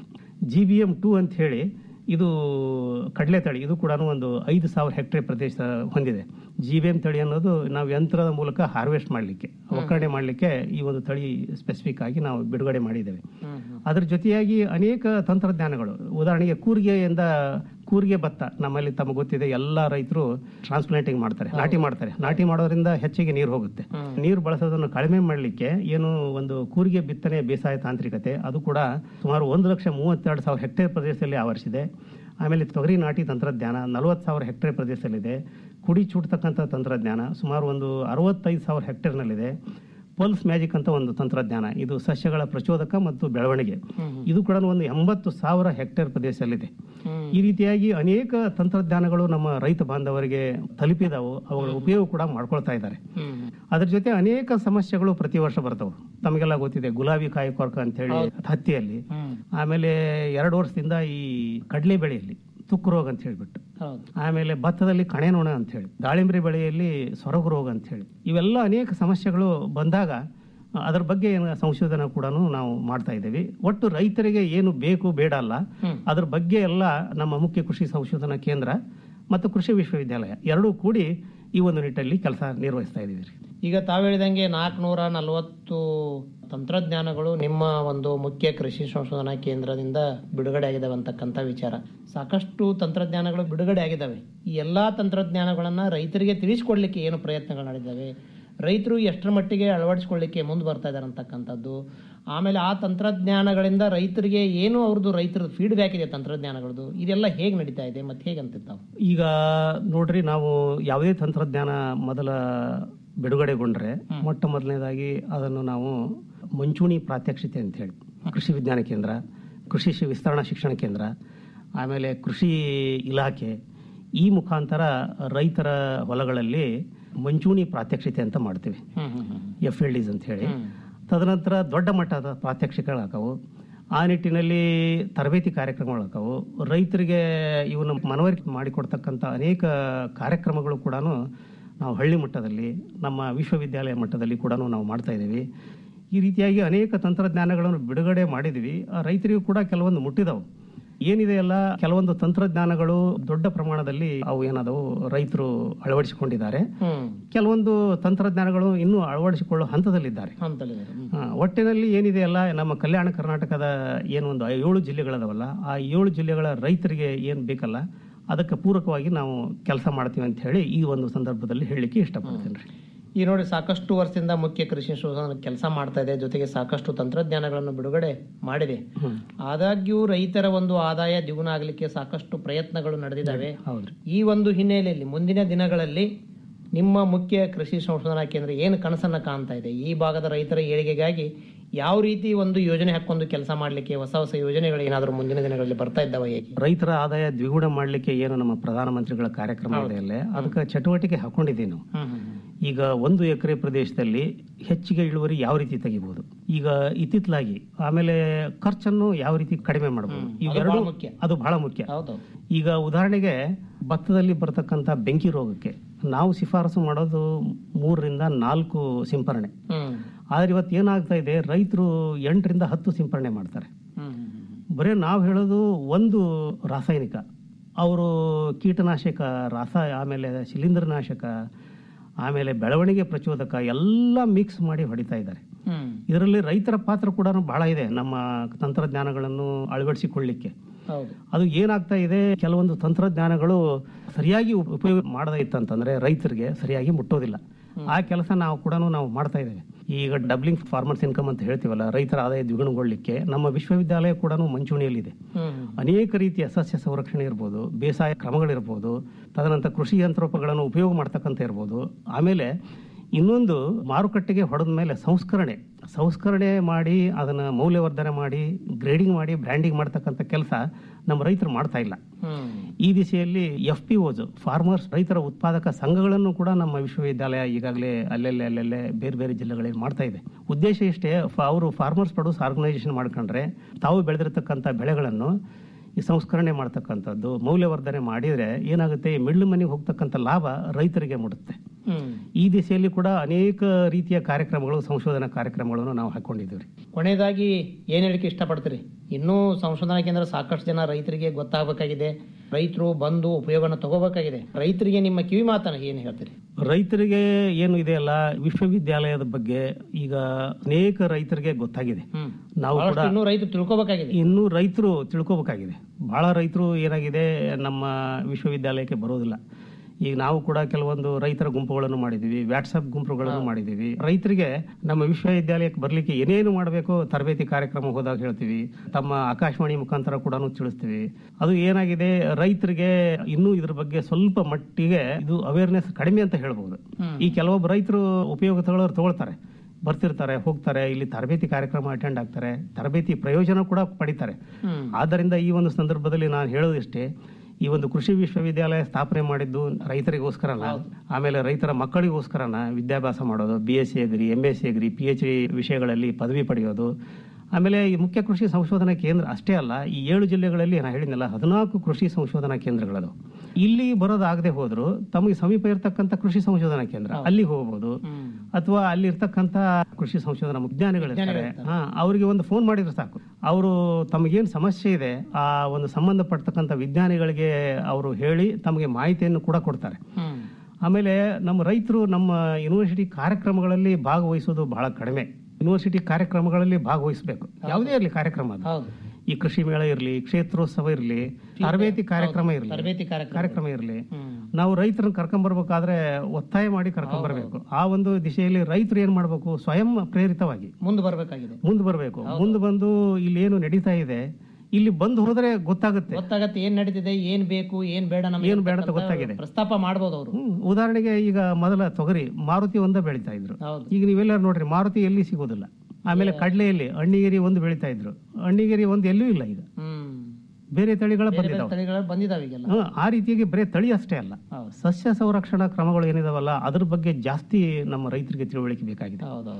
ಜಿ ಬಿ ಎಂ ಟೂ ಅಂತ ಹೇಳಿ ಇದು ಕಡಲೆ ತಳಿ ಇದು ಕೂಡ ಒಂದು ಐದು ಸಾವಿರ ಹೆಕ್ಟೇರ್ ಪ್ರದೇಶ ಹೊಂದಿದೆ ಜಿ ಬಿ ಎಂ ತಳಿ ಅನ್ನೋದು ನಾವು ಯಂತ್ರದ ಮೂಲಕ ಹಾರ್ವೆಸ್ಟ್ ಮಾಡಲಿಕ್ಕೆ ಒಕ್ಕರಣೆ ಮಾಡಲಿಕ್ಕೆ ಈ ಒಂದು ತಳಿ ಸ್ಪೆಸಿಫಿಕ್ ಆಗಿ ನಾವು ಬಿಡುಗಡೆ ಮಾಡಿದ್ದೇವೆ ಅದ್ರ ಜೊತೆಯಾಗಿ ಅನೇಕ ತಂತ್ರಜ್ಞಾನಗಳು ಉದಾಹರಣೆಗೆ ಕೂರ್ಗೆಯಿಂದ ಕೂರ್ಗೆ ಭತ್ತ ನಮ್ಮಲ್ಲಿ ತಮಗೆ ಗೊತ್ತಿದೆ ಎಲ್ಲ ರೈತರು ಟ್ರಾನ್ಸ್ಪ್ಲಾಂಟಿಂಗ್ ಮಾಡ್ತಾರೆ ನಾಟಿ ಮಾಡ್ತಾರೆ ನಾಟಿ ಮಾಡೋದ್ರಿಂದ ಹೆಚ್ಚಿಗೆ ನೀರು ಹೋಗುತ್ತೆ ನೀರು ಬಳಸೋದನ್ನು ಕಡಿಮೆ ಮಾಡಲಿಕ್ಕೆ ಏನು ಒಂದು ಕೂರಿಗೆ ಬಿತ್ತನೆ ಬೇಸಾಯ ತಾಂತ್ರಿಕತೆ ಅದು ಕೂಡ ಸುಮಾರು ಒಂದು ಲಕ್ಷ ಮೂವತ್ತೆರಡು ಸಾವಿರ ಹೆಕ್ಟೇರ್ ಪ್ರದೇಶದಲ್ಲಿ ಆವರಿಸಿದೆ ಆಮೇಲೆ ತೊಗರಿ ನಾಟಿ ತಂತ್ರಜ್ಞಾನ ನಲವತ್ತು ಸಾವಿರ ಹೆಕ್ಟೇರ್ ಪ್ರದೇಶದಲ್ಲಿದೆ ಕುಡಿ ಚೂಡ್ತಕ್ಕಂಥ ತಂತ್ರಜ್ಞಾನ ಸುಮಾರು ಒಂದು ಅರವತ್ತೈದು ಸಾವಿರ ಹೆಕ್ಟೇರ್ನಲ್ಲಿದೆ ಪಲ್ಸ್ ಮ್ಯಾಜಿಕ್ ಅಂತ ಒಂದು ತಂತ್ರಜ್ಞಾನ ಇದು ಸಸ್ಯಗಳ ಪ್ರಚೋದಕ ಮತ್ತು ಬೆಳವಣಿಗೆ ಇದು ಕೂಡ ಒಂದು ಎಂಬತ್ತು ಸಾವಿರ ಹೆಕ್ಟೇರ್ ಪ್ರದೇಶದಲ್ಲಿದೆ ಈ ರೀತಿಯಾಗಿ ಅನೇಕ ತಂತ್ರಜ್ಞಾನಗಳು ನಮ್ಮ ರೈತ ಬಾಂಧವರಿಗೆ ತಲುಪಿದಾವು ಅವುಗಳ ಉಪಯೋಗ ಕೂಡ ಮಾಡ್ಕೊಳ್ತಾ ಇದ್ದಾರೆ ಅದ್ರ ಜೊತೆ ಅನೇಕ ಸಮಸ್ಯೆಗಳು ಪ್ರತಿ ವರ್ಷ ಬರ್ತವೆ ತಮಗೆಲ್ಲ ಗೊತ್ತಿದೆ ಗುಲಾಬಿ ಕಾಯಿ ಕೊರಕ ಅಂತ ಹೇಳಿ ಹತ್ತಿಯಲ್ಲಿ ಆಮೇಲೆ ಎರಡು ವರ್ಷದಿಂದ ಈ ಕಡಲೆ ಬೆಳೆಯಲ್ಲಿ ತುಕ್ಕು ರೋಗ ಅಂತ ಹೇಳ್ಬಿಟ್ಟು ಹೌದು ಆಮೇಲೆ ಭತ್ತದಲ್ಲಿ ಕಣೆನೊಣ ಅಂತ ಹೇಳಿ ದಾಳಿಂಬರಿ ಬೆಳೆಯಲ್ಲಿ ಸೊರಗು ರೋಗ ಅಂತ ಹೇಳಿ ಇವೆಲ್ಲ ಅನೇಕ ಸಮಸ್ಯೆಗಳು ಬಂದಾಗ ಆ, ಅದರ ಬಗ್ಗೆ ಏನು ಸಂಶೋಧನೆ ಕೂಡ ನಾವು ಮಾಡ್ತಾ ಇದ್ದೀವಿ ಒಟ್ಟು ರೈತರಿಗೆ ಏನು ಬೇಕು ಬೇಡ ಅಲ್ಲ ಅದ್ರ ಬಗ್ಗೆ ಎಲ್ಲ ನಮ್ಮ ಮುಖ್ಯ ಕೃಷಿ ಸಂಶೋಧನಾ ಕೇಂದ್ರ ಮತ್ತು ಕೃಷಿ ವಿಶ್ವವಿದ್ಯಾಲಯ ಎರಡೂ ಕೂಡಿ ಈ ಒಂದು ನಿಟ್ಟಲ್ಲಿ ಕೆಲಸ ನಿರ್ವಹಿಸ್ತಾ ಇದ್ದೀವಿ ರೀ. ಈಗ ತಾವು ಹೇಳಿದಂಗೆ ನಾಲ್ಕುನೂರ ನಲವತ್ತು ತಂತ್ರಜ್ಞಾನಗಳು ನಿಮ್ಮ ಒಂದು ಮುಖ್ಯ ಕೃಷಿ ಸಂಶೋಧನಾ ಕೇಂದ್ರದಿಂದ ಬಿಡುಗಡೆ ಆಗಿದಾವೆ ಅಂತಕ್ಕಂಥ ವಿಚಾರ ಸಾಕಷ್ಟು ತಂತ್ರಜ್ಞಾನಗಳು ಬಿಡುಗಡೆ ಆಗಿದ್ದಾವೆ ಈ ಎಲ್ಲಾ ತಂತ್ರಜ್ಞಾನಗಳನ್ನ ರೈತರಿಗೆ ತಿಳಿಸ್ಕೊಡ್ಲಿಕ್ಕೆ ಏನು ಪ್ರಯತ್ನಗಳು ನಡೆದಿದ್ದಾವೆ ರೈತರು ಎಷ್ಟರ ಮಟ್ಟಿಗೆ ಅಳವಡಿಸ್ಕೊಳ್ಳಿಕ್ಕೆ ಮುಂದೆ ಬರ್ತಾ ಇದ್ದಾರೆ ಅಂತಕ್ಕಂಥದ್ದು ಆಮೇಲೆ ಆ ತಂತ್ರಜ್ಞಾನಗಳಿಂದ ರೈತರಿಗೆ ಏನು ಅವ್ರದ್ದು ರೈತರ ಫೀಡ್ಬ್ಯಾಕ್ ಇದೆ ತಂತ್ರಜ್ಞಾನಗಳದ್ದು ಇದೆಲ್ಲ ಹೇಗೆ ನಡೀತಾ ಇದೆ ಮತ್ತೆ ಹೇಗೆ ಅಂತಿರ್ತಾವೆ ಈಗ ನೋಡ್ರಿ ನಾವು ಯಾವುದೇ ತಂತ್ರಜ್ಞಾನ ಮೊದಲ ಬಿಡುಗಡೆಗೊಂಡ್ರೆ ಮೊಟ್ಟ ಮೊದಲನೇದಾಗಿ ಅದನ್ನು ನಾವು ಮುಂಚೂಣಿ ಪ್ರಾತ್ಯಕ್ಷಿತೆ ಅಂತ ಹೇಳಿ ಕೃಷಿ ವಿಜ್ಞಾನ ಕೇಂದ್ರ ಕೃಷಿ ಶಿ- ವಿಸ್ತರಣಾ ಶಿಕ್ಷಣ ಕೇಂದ್ರ ಆಮೇಲೆ ಕೃಷಿ ಇಲಾಖೆ ಈ ಮುಖಾಂತರ ರೈತರ ಹೊಲಗಳಲ್ಲಿ ಮುಂಚೂಣಿ ಪ್ರಾತ್ಯಕ್ಷಿತೆ ಅಂತ ಮಾಡ್ತೀವಿ ಎಫ್ ಎಲ್ ಡಿಸ್ ಅಂತ ಹೇಳಿ ತದನಂತರ ದೊಡ್ಡ ಮಟ್ಟದ ಪ್ರಾತ್ಯಕ್ಷಿಕೆಗಳಾಗವು ಆ ನಿಟ್ಟಿನಲ್ಲಿ ತರಬೇತಿ ಕಾರ್ಯಕ್ರಮಗಳಾಕವು ರೈತರಿಗೆ ಇವನ್ನ ಮನವರಿಕೆ ಮಾಡಿಕೊಡ್ತಕ್ಕಂಥ ಅನೇಕ ಕಾರ್ಯಕ್ರಮಗಳು ಕೂಡ ನಾವು ಹಳ್ಳಿ ಮಟ್ಟದಲ್ಲಿ ನಮ್ಮ ವಿಶ್ವವಿದ್ಯಾಲಯ ಮಟ್ಟದಲ್ಲಿ ಕೂಡ ನಾವು ಮಾಡ್ತಾ ಇದ್ದೀವಿ ಈ ರೀತಿಯಾಗಿ ಅನೇಕ ತಂತ್ರಜ್ಞಾನಗಳನ್ನು ಬಿಡುಗಡೆ ಮಾಡಿದ್ವಿ ಆ ರೈತರಿಗೂ ಕೂಡ ಕೆಲವೊಂದು ಮುಟ್ಟಿದವು ಏನಿದೆ ಅಲ್ಲ ಕೆಲವೊಂದು ತಂತ್ರಜ್ಞಾನಗಳು ದೊಡ್ಡ ಪ್ರಮಾಣದಲ್ಲಿ ಅವು ಏನಾದವು ರೈತರು ಅಳವಡಿಸಿಕೊಂಡಿದ್ದಾರೆ ಹ್ಮ್ ಕೆಲವೊಂದು ತಂತ್ರಜ್ಞಾನಗಳು ಇನ್ನೂ ಅಳವಡಿಸಿಕೊಳ್ಳುವ ಹಂತದಲ್ಲಿದ್ದಾರೆ ಹಂತಲ್ಲಿದ್ದಾರೆ ಹ್ಮ್. ಆ, ಒಟ್ಟಿನಲ್ಲಿ ಏನಿದೆ ಅಲ್ಲ ನಮ್ಮ ಕಲ್ಯಾಣ ಕರ್ನಾಟಕದ ಏನು ಒಂದು ಏಳು ಜಿಲ್ಲೆಗಳದವಲ್ಲ ಆ ಏಳು ಜಿಲ್ಲೆಗಳ ರೈತರಿಗೆ ಏನು ಬೇಕಲ್ಲ ಅದಕ್ಕೆ ಪೂರಕವಾಗಿ ನಾವು ಕೆಲಸ ಮಾಡ್ತೀವಿ ಅಂತ ಹೇಳಿ ಈ ಒಂದು ಸಂದರ್ಭದಲ್ಲಿ ಹೇಳಲಿಕ್ಕೆ ಇಷ್ಟಪಡ್ತೇನೆ ರೀ ಈ ನೋಡಿ ಸಾಕಷ್ಟು ವರ್ಷದಿಂದ ಮುಖ್ಯ ಕೃಷಿ ಸಂಶೋಧನಾ ಕೆಲಸ ಮಾಡ್ತಾ ಇದೆ ಜೊತೆಗೆ ಸಾಕಷ್ಟು ತಂತ್ರಜ್ಞಾನಗಳನ್ನು ಬಿಡುಗಡೆ ಮಾಡಿದೆ ಆದಾಗ್ಯೂ ರೈತರ ಒಂದು ಆದಾಯ ದ್ವಿಗುಣ ಆಗಲಿಕ್ಕೆ ಸಾಕಷ್ಟು ಪ್ರಯತ್ನಗಳು ನಡೆದಿದ್ದಾವೆ ಹೌದ್ರಿ ಈ ಒಂದು ಹಿನ್ನೆಲೆಯಲ್ಲಿ ಮುಂದಿನ ದಿನಗಳಲ್ಲಿ ನಿಮ್ಮ ಮುಖ್ಯ ಕೃಷಿ ಸಂಶೋಧನಾ ಕೇಂದ್ರ ಏನು ಕನಸನ್ನ ಕಾಣ್ತಾ ಇದೆ ಈ ಭಾಗದ ರೈತರ ಏಳಿಗೆಗಾಗಿ ಯಾವ ರೀತಿ ಒಂದು ಯೋಜನೆ ಹಾಕೊಂಡು ಕೆಲಸ ಮಾಡಲಿಕ್ಕೆ ಹೊಸ ಹೊಸ ಯೋಜನೆಗಳು ಏನಾದರೂ ಮುಂದಿನ ದಿನಗಳಲ್ಲಿ ಬರ್ತಾ ಇದ್ದಾವೆ ಹೇಗೆ ರೈತರ ಆದಾಯ ದ್ವಿಗುಣ ಮಾಡಲಿಕ್ಕೆ ಏನು ನಮ್ಮ ಪ್ರಧಾನಮಂತ್ರಿಗಳ ಕಾರ್ಯಕ್ರಮ ಇದೆ ಅಲ್ಲೇ ಅದಕ್ಕೆ ಚಟುವಟಿಕೆ ಹಾಕೊಂಡಿದ್ದೀವಿ ನಾವು ಈಗ ಒಂದು ಎಕರೆ ಪ್ರದೇಶದಲ್ಲಿ ಹೆಚ್ಚಿಗೆ ಇಳುವರಿ ಯಾವ ರೀತಿ ತೆಗಿಬಹುದು ಈಗ ಇತ್ತಿತ್ತಲಾಗಿ ಆಮೇಲೆ ಖರ್ಚನ್ನು ಯಾವ ರೀತಿ ಕಡಿಮೆ ಮಾಡಬಹುದು ಇವೆರಡು ಬಹಳ ಮುಖ್ಯ. ಅದು ಬಹಳ ಮುಖ್ಯ ಹೌದು ಈಗ ಉದಾಹರಣೆಗೆ ಭತ್ತದಲ್ಲಿ ಬರ್ತಕ್ಕಂಥ ಬೆಂಕಿ ರೋಗಕ್ಕೆ ನಾವು ಶಿಫಾರಸು ಮಾಡೋದು ಮೂರರಿಂದ ನಾಲ್ಕು ಸಿಂಪರಣೆ ಹ್ಮ್ ಆದ್ರೆ ಇವತ್ತು ಏನಾಗ್ತಾ ಇದೆ ರೈತರು ಎಂಟರಿಂದ ಹತ್ತು ಸಿಂಪರಣೆ ಮಾಡ್ತಾರೆ ಹ್ಮ್ ಬರೀ ನಾವು ಹೇಳೋದು ಒಂದು ರಾಸಾಯನಿಕ ಅವರು ಕೀಟನಾಶಕ ರಾಸ ಆಮೇಲೆ ಶಿಲೀಂಧ್ರನಾಶಕ ಆಮೇಲೆ ಬೆಳವಣಿಗೆ ಪ್ರಚೋದಕ ಎಲ್ಲ ಮಿಕ್ಸ್ ಮಾಡಿ ಹೊಡಿತಾ ಇದ್ದಾರೆ ಹ್ಮ್ ಇದರಲ್ಲಿ ರೈತರ ಪಾತ್ರ ಕೂಡ ಬಹಳ ಇದೆ ನಮ್ಮ ತಂತ್ರಜ್ಞಾನಗಳನ್ನು ಅಳವಡಿಸಿಕೊಳ್ಳಿಕ್ಕೆ ಹೌದು ಅದು ಏನಾಗ್ತಾ ಇದೆ ಕೆಲವೊಂದು ತಂತ್ರಜ್ಞಾನಗಳು ಸರಿಯಾಗಿ ಉಪ- ಉಪಯೋಗ ಮಾಡದೇ ಇತ್ತಂತಂದ್ರೆ ರೈತರಿಗೆ ಸರಿಯಾಗಿ ಮುಟ್ಟೋದಿಲ್ಲ ಆ ಕೆಲಸ ನಾವು ಕೂಡ ನಾವು ಮಾಡ್ತಾ ಇದ್ದೇವೆ ಈಗ ಡಬ್ಲಿಂಗ್ ಫಾರ್ಮರ್ಸ್ ಇನ್ಕಮ್ ಅಂತ ಹೇಳ್ತೀವಲ್ಲ ರೈತರ ಆದಾಯ ದ್ವಿಗುಣಗೊಳ್ಳಲಿಕ್ಕೆ ನಮ್ಮ ವಿಶ್ವವಿದ್ಯಾಲಯ ಕೂಡ ಮುಂಚೂಣಿಯಲ್ಲಿದೆ ಹ್ಮ್ ಅನೇಕ ರೀತಿಯ ಸಸ್ಯ ಸಂರಕ್ಷಣೆ ಇರ್ಬೋದು ಬೇಸಾಯ ಕ್ರಮಗಳಿರ್ಬೋದು ತದನಂತರ ಕೃಷಿ ಯಂತ್ರೋಪಗಳನ್ನು ಉಪಯೋಗ ಮಾಡ್ತಕ್ಕಂಥ ಇರ್ಬೋದು ಆಮೇಲೆ ಇನ್ನೊಂದು ಮಾರುಕಟ್ಟೆಗೆ ಹೊಡೆದ ಮೇಲೆ ಸಂಸ್ಕರಣೆ ಸಂಸ್ಕರಣೆ ಮಾಡಿ ಅದನ್ನ ಮೌಲ್ಯವರ್ಧನೆ ಮಾಡಿ ಗ್ರೇಡಿಂಗ್ ಮಾಡಿ ಬ್ರ್ಯಾಂಡಿಂಗ್ ಮಾಡ್ತಕ್ಕಂಥ ಕೆಲಸ ನಮ್ಮ ರೈತರು ಮಾಡ್ತಾ ಇಲ್ಲ ಹ್ಮ್ ಈ ದಿಸೆಯಲ್ಲಿ ಎಫ್ ಪಿ ಓಸ್ ಫಾರ್ಮರ್ಸ್ ರೈತರ ಉತ್ಪಾದಕ ಸಂಘಗಳನ್ನು ಕೂಡ ನಮ್ಮ ವಿಶ್ವವಿದ್ಯಾಲಯ ಈಗಾಗಲೇ ಅಲ್ಲೆಲ್ಲೇ ಅಲ್ಲೆಲ್ಲೇ ಬೇರೆ ಬೇರೆ ಜಿಲ್ಲೆಗಳಲ್ಲಿ ಮಾಡ್ತಾ ಇದೆ ಉದ್ದೇಶ ಇಷ್ಟೇ ಫ- ಅವರು ಫಾರ್ಮರ್ಸ್ ಪ್ರೊಡ್ಯೂಸ್ ಆರ್ಗನೈಸೇಷನ್ ಮಾಡ್ಕೊಂಡ್ರೆ ತಾವು ಬೆಳೆದಿರತಕ್ಕಂಥ ಬೆಳೆಗಳನ್ನು ಈ ಸಂಸ್ಕರಣೆ ಮಾಡ್ತಕ್ಕಂಥದ್ದು ಮೌಲ್ಯವರ್ಧನೆ ಮಾಡಿದರೆ ಏನಾಗುತ್ತೆ ಈ ಮಿಡ್ಲ್ ಮನೆಗೆ ಹೋಗ್ತಕ್ಕಂಥ ಲಾಭ ರೈತರಿಗೆ ಮುಡುತ್ತೆ ಹ್ಮ್ ಈ ದಿಸೆಯಲ್ಲಿ ಕೂಡ ಅನೇಕ ರೀತಿಯ ಕಾರ್ಯಕ್ರಮಗಳು ಸಂಶೋಧನಾ ಕಾರ್ಯಕ್ರಮಗಳನ್ನು ನಾವು ಹಾಕೊಂಡಿದ್ದೀವಿ ಕೊನೆಯದಾಗಿ ಏನ್ ಹೇಳಿಕೆ ಇಷ್ಟಪಡ್ತೀರಿ ಇನ್ನೂ ಸಂಶೋಧನಾ ಕೇಂದ್ರ ಸಾಕಷ್ಟು ಜನ ರೈತರಿಗೆ ಗೊತ್ತಾಗಬೇಕಾಗಿದೆ ರೈತರು ಬಂದು ಉಪಯೋಗನ ತಗೋಬೇಕಾಗಿದೆ ರೈತರಿಗೆ ನಿಮ್ಮ ಕಿವಿ ಮಾತನ್ನ ಏನ್ ಹೇಳ್ತೀರಿ ರೈತರಿಗೆ ಏನು ಇದೆಯಲ್ಲ ವಿಶ್ವವಿದ್ಯಾಲಯದ ಬಗ್ಗೆ ಈಗ ಅನೇಕ ರೈತರಿಗೆ ಗೊತ್ತಾಗಿದೆ ಹ್ಮ್ ನಾವು ಕೂಡ ಬಹಳಷ್ಟು ಇನ್ನೂ ರೈತರು ತಿಳ್ಕೊಬೇಕಾಗಿದೆ ಇನ್ನೂ ರೈತರು ತಿಳ್ಕೊಬೇಕಾಗಿದೆ ಬಹಳ ರೈತರು ಏನಾಗಿದೆ ನಮ್ಮ ವಿಶ್ವವಿದ್ಯಾಲಯಕ್ಕೆ ಬರೋದಿಲ್ಲ ಈಗ ನಾವು ಕೂಡ ಕೆಲವೊಂದು ರೈತರ ಗುಂಪುಗಳನ್ನು ಮಾಡಿದ್ದೀವಿ ವಾಟ್ಸಪ್ ಗುಂಪುಗಳನ್ನು ಮಾಡಿದ್ದೀವಿ ರೈತರಿಗೆ ನಮ್ಮ ವಿಶ್ವವಿದ್ಯಾಲಯಕ್ಕೆ ಬರಲಿಕ್ಕೆ ಏನೇನು ಮಾಡಬೇಕು ತರಬೇತಿ ಕಾರ್ಯಕ್ರಮ ಹೋದಾಗ ಹೇಳ್ತೀವಿ ತಮ್ಮ ಆಕಾಶವಾಣಿ ಮುಖಾಂತರ ಕೂಡ ತಿಳಿಸ್ತೀವಿ ಅದು ಏನಾಗಿದೆ ರೈತರಿಗೆ ಇನ್ನೂ ಇದ್ರ ಬಗ್ಗೆ ಸ್ವಲ್ಪ ಮಟ್ಟಿಗೆ ಇದು ಅವೇರ್ನೆಸ್ ಕಡಿಮೆ ಅಂತ ಹೇಳ್ಬೋದು ಈ ಕೆಲವೊಬ್ಬ ರೈತರು ಉಪಯೋಗ ತಗೊಳ್ಳೋರು ತಗೊಳ್ತಾರೆ ಬರ್ತಿರ್ತಾರೆ ಹೋಗ್ತಾರೆ ಇಲ್ಲಿ ತರಬೇತಿ ಕಾರ್ಯಕ್ರಮ ಅಟೆಂಡ್ ಆಗ್ತಾರೆ ತರಬೇತಿ ಪ್ರಯೋಜನ ಕೂಡ ಪಡಿತಾರೆ ಹ್ಮ್ ಆದ್ದರಿಂದ ಈ ಒಂದು ಸಂದರ್ಭದಲ್ಲಿ ನಾನು ಹೇಳೋದಿಷ್ಟೇ ಈ ಒಂದು ಕೃಷಿ ವಿಶ್ವವಿದ್ಯಾಲಯ ಸ್ಥಾಪನೆ ಮಾಡಿದ್ದು ರೈತರಿಗೋಸ್ಕರನ ಆಮೇಲೆ ರೈತರ ಮಕ್ಕಳಿಗೋಸ್ಕರನ ವಿದ್ಯಾಭ್ಯಾಸ ಮಾಡೋದು B S C agri M S C agri P H D ವಿಷಯಗಳಲ್ಲಿ ಪದವಿ ಪಡೆಯೋದು ಆಮೇಲೆ ಈ ಮುಖ್ಯ ಕೃಷಿ ಸಂಶೋಧನಾ ಕೇಂದ್ರ ಅಷ್ಟೇ ಅಲ್ಲ ಈ ಏಳು ಜಿಲ್ಲೆಗಳಲ್ಲಿ ನಾನು ಹೇಳಿದ್ನಲ್ಲ ಹದಿನಾಲ್ಕು ಕೃಷಿ ಸಂಶೋಧನಾ ಕೇಂದ್ರಗಳದು ಇಲ್ಲಿ ಬರೋದಾಗದೆ ಹೋದ್ರು ತಮಗೆ ಸಮೀಪ ಇರತಕ್ಕಂಥ ಕೃಷಿ ಸಂಶೋಧನಾ ಕೇಂದ್ರ ಅಲ್ಲಿ ಹೋಗ್ಬೋದು ಅಥವಾ ಅಲ್ಲಿ ಇರ್ತಕ್ಕಂಥ ಕೃಷಿ ಸಂಶೋಧನಾ ವಿಜ್ಞಾನಿಗಳಿರ್ತಾರೆ ಹಾ ಅವರಿಗೆ ಒಂದು ಫೋನ್ ಮಾಡಿದ್ರೆ ಸಾಕು ಅವರು ತಮಗೇನು ಸಮಸ್ಯೆ ಇದೆ ಆ ಒಂದು ಸಂಬಂಧಪಡ್ತಕ್ಕಂಥ ವಿಜ್ಞಾನಿಗಳಿಗೆ ಅವರು ಹೇಳಿ ತಮಗೆ ಮಾಹಿತಿಯನ್ನು ಕೂಡ ಕೊಡ್ತಾರೆ ಹ್ಮ್ ಆಮೇಲೆ ನಮ್ಮ ರೈತರು ನಮ್ಮ ಯೂನಿವರ್ಸಿಟಿ ಕಾರ್ಯಕ್ರಮಗಳಲ್ಲಿ ಭಾಗವಹಿಸೋದು ಬಹಳ ಕಡಿಮೆ ಯೂನಿವರ್ಸಿಟಿ ಕಾರ್ಯಕ್ರಮಗಳಲ್ಲಿ ಭಾಗವಹಿಸಬೇಕು ಯಾವುದೇ ಇರಲಿ ಕಾರ್ಯಕ್ರಮ ಅದು ಹೌದು ಈ ಕೃಷಿ ಮೇಳ ಇರಲಿ ಕ್ಷೇತ್ರೋತ್ಸವ ಇರಲಿ ತರಬೇತಿ ಕಾರ್ಯಕ್ರಮ ಇರಲಿ ತರಬೇತಿ ಕಾರ್ಯಕ್ರಮ ಕಾರ್ಯಕ್ರಮ ಇರಲಿ ಹ್ಮ್ ನಾವು ರೈತರನ್ನ ಕರ್ಕೊಂಡ್ ಬರ್ಬೇಕಾದ್ರೆ ಒತ್ತಾಯ ಮಾಡಿ ಕರ್ಕೊಂಡ್ ಬರ್ಬೇಕು ಆ ಒಂದು ದಿಶೆಯಲ್ಲಿ ರೈತರು ಏನ್ ಮಾಡ್ಬೇಕು ಸ್ವಯಂ ಪ್ರೇರಿತವಾಗಿ ಮುಂದೆ ಬರ್ಬೇಕಾಗಿದೆ ಮುಂದೆ ಬರಬೇಕು ಮುಂದೆ ಬಂದು ಇಲ್ಲಿ ಏನು ನಡೀತಾ ಇದೆ ಇಲ್ಲಿ ಬಂದು ಹೋದ್ರೆ ಗೊತ್ತಾಗುತ್ತೆ ಗೊತ್ತಾಗತ್ತೆ ಏನ್ ನಡೀತಿದೆ ಏನ್ ಬೇಕು ಏನ್ ಬೇಡ ನಮಗೆ ಏನ್ ಬೇಡ ಅಂತ ಅಂತಕ್ಕಂಥ ಗೊತ್ತಾಗಿದೆ. ಪ್ರಸ್ತಾಪ ಮಾಡ್ಬೋದು ಅವರು ಹ್ಮ್. ಉದಾಹರಣೆಗೆ ಈಗ ಮೊದಲ ತೊಗರಿ ಮಾರುತಿ ಒಂದೇ ಬೆಳೀತಾ ಇದ್ರು ಹೌದು ಈಗ ನೀವೆಲ್ಲರೂ ನೋಡ್ರಿ ಮಾರುತಿ ಎಲ್ಲಿ ಸಿಗೋದಿಲ್ಲ ಆಮೇಲೆ ಕಡಲೆಯಲ್ಲಿ ಅಣ್ಣಿಗೇರಿ ಒಂದು ಬೆಳೀತಾ ಇದ್ರು ಅಣ್ಣಿಗೇರಿ ಒಂದು ಎಲ್ಲೂ ಇಲ್ಲ ಈಗ ಹ್ಮ್ ಬೇರೆ ತಳಿಗಳ ಬೇರೆ ಬೇರೆ ಬಂದಿದ್ದಾವೆ ತಳಿಗಳು ಬಂದಿದಾವೆ ಈಗೆಲ್ಲ ಹ್ಮ್, ಆ ರೀತಿಯಾಗಿ ಬರೀ ತಳಿ ಅಷ್ಟೇ ಅಲ್ಲ ಹೌದು. ಸಸ್ಯ ಸಂರಕ್ಷಣಾ ಕ್ರಮಗಳು ಏನಿದಾವಲ್ಲ ಅದ್ರ ಬಗ್ಗೆ ಜಾಸ್ತಿ ನಮ್ಮ ರೈತರಿಗೆ ತಿಳುವಳಿಕೆ ಬೇಕಾಗಿದೆ ಹೌದೌದು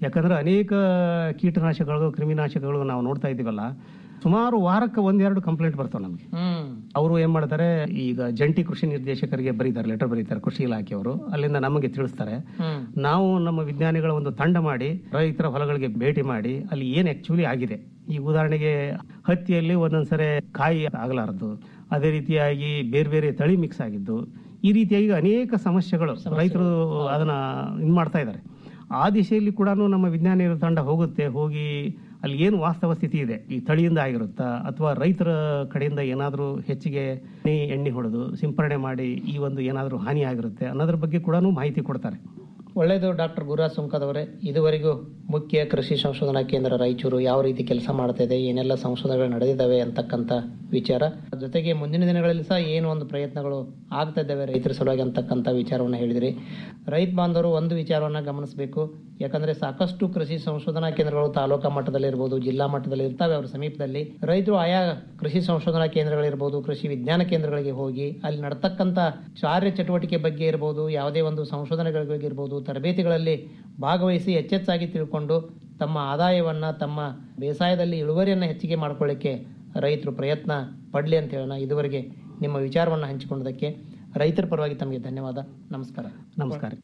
ಯಾಕಂದ್ರೆ ಅನೇಕ ಕೀಟನಾಶಕಗಳು ಕ್ರಿಮಿನಾಶಕಗಳು ನಾವು ನೋಡ್ತಾ ಇದ್ದೀವಲ್ಲ ಸುಮಾರು ವಾರಕ್ಕೆ ಒಂದೆರಡು ಕಂಪ್ಲೇಂಟ್ ಬರ್ತಾವೆ ನಮಗೆ ಹ್ಮ್ ಅವರು ಏನ್ ಮಾಡ್ತಾರೆ ಈಗ ಜಂಟಿ ಕೃಷಿ ನಿರ್ದೇಶಕರಿಗೆ ಬರೀತಾರೆ ಲೆಟರ್ ಬರೀತಾರೆ ಕೃಷಿ ಇಲಾಖೆಯವರು ಅಲ್ಲಿಂದ ನಮಗೆ ತಿಳಿಸ್ತಾರೆ ಹ್ಮ್ ನಾವು ನಮ್ಮ ವಿಜ್ಞಾನಿಗಳ ಒಂದು ತಂಡ ಮಾಡಿ ರೈತರ ಹೊಲಗಳಿಗೆ ಭೇಟಿ ಮಾಡಿ ಅಲ್ಲಿ ಏನ್ ಆಕ್ಚುಲಿ ಆಗಿದೆ ಈ ಉದಾಹರಣೆಗೆ ಹತ್ತಿಯಲ್ಲಿ ಒಂದೊಂದ್ಸರಿ ಕಾಯಿ ಆಗಲಾರದು ಅದೇ ರೀತಿಯಾಗಿ ಬೇರೆ ಬೇರೆ ತಳಿ ಮಿಕ್ಸ್ ಆಗಿದ್ದು ಈ ರೀತಿಯಾಗಿ ಅನೇಕ ಸಮಸ್ಯೆಗಳು ರೈತರು ಅದನ್ನ ಇನ್ ಮಾಡ್ತಾ ಇದ್ದಾರೆ ಆ ದಿಶೆಯಲ್ಲಿ ಕೂಡ ನಮ್ಮ ವಿಜ್ಞಾನಿಗಳ ತಂಡ ಹೋಗುತ್ತೆ ಹೋಗಿ ಅಲ್ಲಿ ಏನು ವಾಸ್ತವ ಸ್ಥಿತಿ ಇದೆ ಈ ತಳಿಯಿಂದ ಆಗಿರುತ್ತಾ ಅಥವಾ ರೈತರ ಕಡೆಯಿಂದ ಏನಾದರೂ ಹೆಚ್ಚಿಗೆ ಎಣ್ಣೆ ಎಣ್ಣೆ ಹೊಡೆದು ಸಿಂಪರಣೆ ಮಾಡಿ ಈ ಒಂದು ಏನಾದರೂ ಹಾನಿ ಆಗಿರುತ್ತೆ ಅನ್ನೋದ್ರ ಬಗ್ಗೆ ಕೂಡ ಮಾಹಿತಿ ಕೊಡ್ತಾರೆ ಒಳ್ಳೆಯದು ಡಾಕ್ಟರ್ ಗುರುರಾಜ್ ಸುಂಕದವರೇ ಇದುವರೆಗೂ ಮುಖ್ಯ ಕೃಷಿ ಸಂಶೋಧನಾ ಕೇಂದ್ರ ರಾಯಚೂರು ಯಾವ ರೀತಿ ಕೆಲಸ ಮಾಡ್ತಾ ಇದೆ ಏನೆಲ್ಲ ಸಂಶೋಧನೆಗಳು ನಡೆದಿದ್ದಾವೆ ಅಂತಕ್ಕಂಥ ವಿಚಾರ ಜೊತೆಗೆ ಮುಂದಿನ ದಿನಗಳಲ್ಲಿ ಸಹ ಏನು ಒಂದು ಪ್ರಯತ್ನಗಳು ಆಗ್ತಾ ಇದ್ದಾವೆ ರೈತರ ಸಲುವಾಗಿ ಅಂತಕ್ಕಂಥ ವಿಚಾರವನ್ನು ಹೇಳಿದಿರಿ ರೈತ ಬಾಂಧವರು ಒಂದು ವಿಚಾರವನ್ನು ಗಮನಿಸಬೇಕು ಯಾಕಂದ್ರೆ ಸಾಕಷ್ಟು ಕೃಷಿ ಸಂಶೋಧನಾ ಕೇಂದ್ರಗಳು ತಾಲೂಕಾ ಮಟ್ಟದಲ್ಲಿರ್ಬೋದು ಜಿಲ್ಲಾ ಮಟ್ಟದಲ್ಲಿ ಇರ್ತವೆ ಅವರ ಸಮೀಪದಲ್ಲಿ ರೈತರು ಆಯಾ ಕೃಷಿ ಸಂಶೋಧನಾ ಕೇಂದ್ರಗಳಿರ್ಬೋದು ಕೃಷಿ ವಿಜ್ಞಾನ ಕೇಂದ್ರಗಳಿಗೆ ಹೋಗಿ ಅಲ್ಲಿ ನಡ್ತಕ್ಕಂಥ ಕಾರ್ಯ ಚಟುವಟಿಕೆ ಬಗ್ಗೆ ಇರ್ಬೋದು ಯಾವುದೇ ಒಂದು ಸಂಶೋಧನೆಗಳ ಬಗ್ಗೆ ಇರ್ಬೋದು ತರಬೇತಿಗಳಲ್ಲಿ ಭಾಗವಹಿಸಿ ಹೆಚ್ಚೆಚ್ಚಾಗಿ ತಿಳ್ಕೊಂಡು ತಮ್ಮ ಆದಾಯವನ್ನ ತಮ್ಮ ಬೇಸಾಯದಲ್ಲಿ ಇಳುವರಿಯನ್ನು ಹೆಚ್ಚಿಗೆ ಮಾಡ್ಕೊಳ್ಳಿಕ್ಕೆ ರೈತರು ಪ್ರಯತ್ನ ಪಡಲಿ ಅಂತ ಹೇಳೋಣ ಇದುವರೆಗೆ ನಿಮ್ಮ ವಿಚಾರವನ್ನು ಹಂಚಿಕೊಂಡದಕ್ಕೆ ರೈತರ ಪರವಾಗಿ ತಮಗೆ ಧನ್ಯವಾದ ನಮಸ್ಕಾರ ನಮಸ್ಕಾರ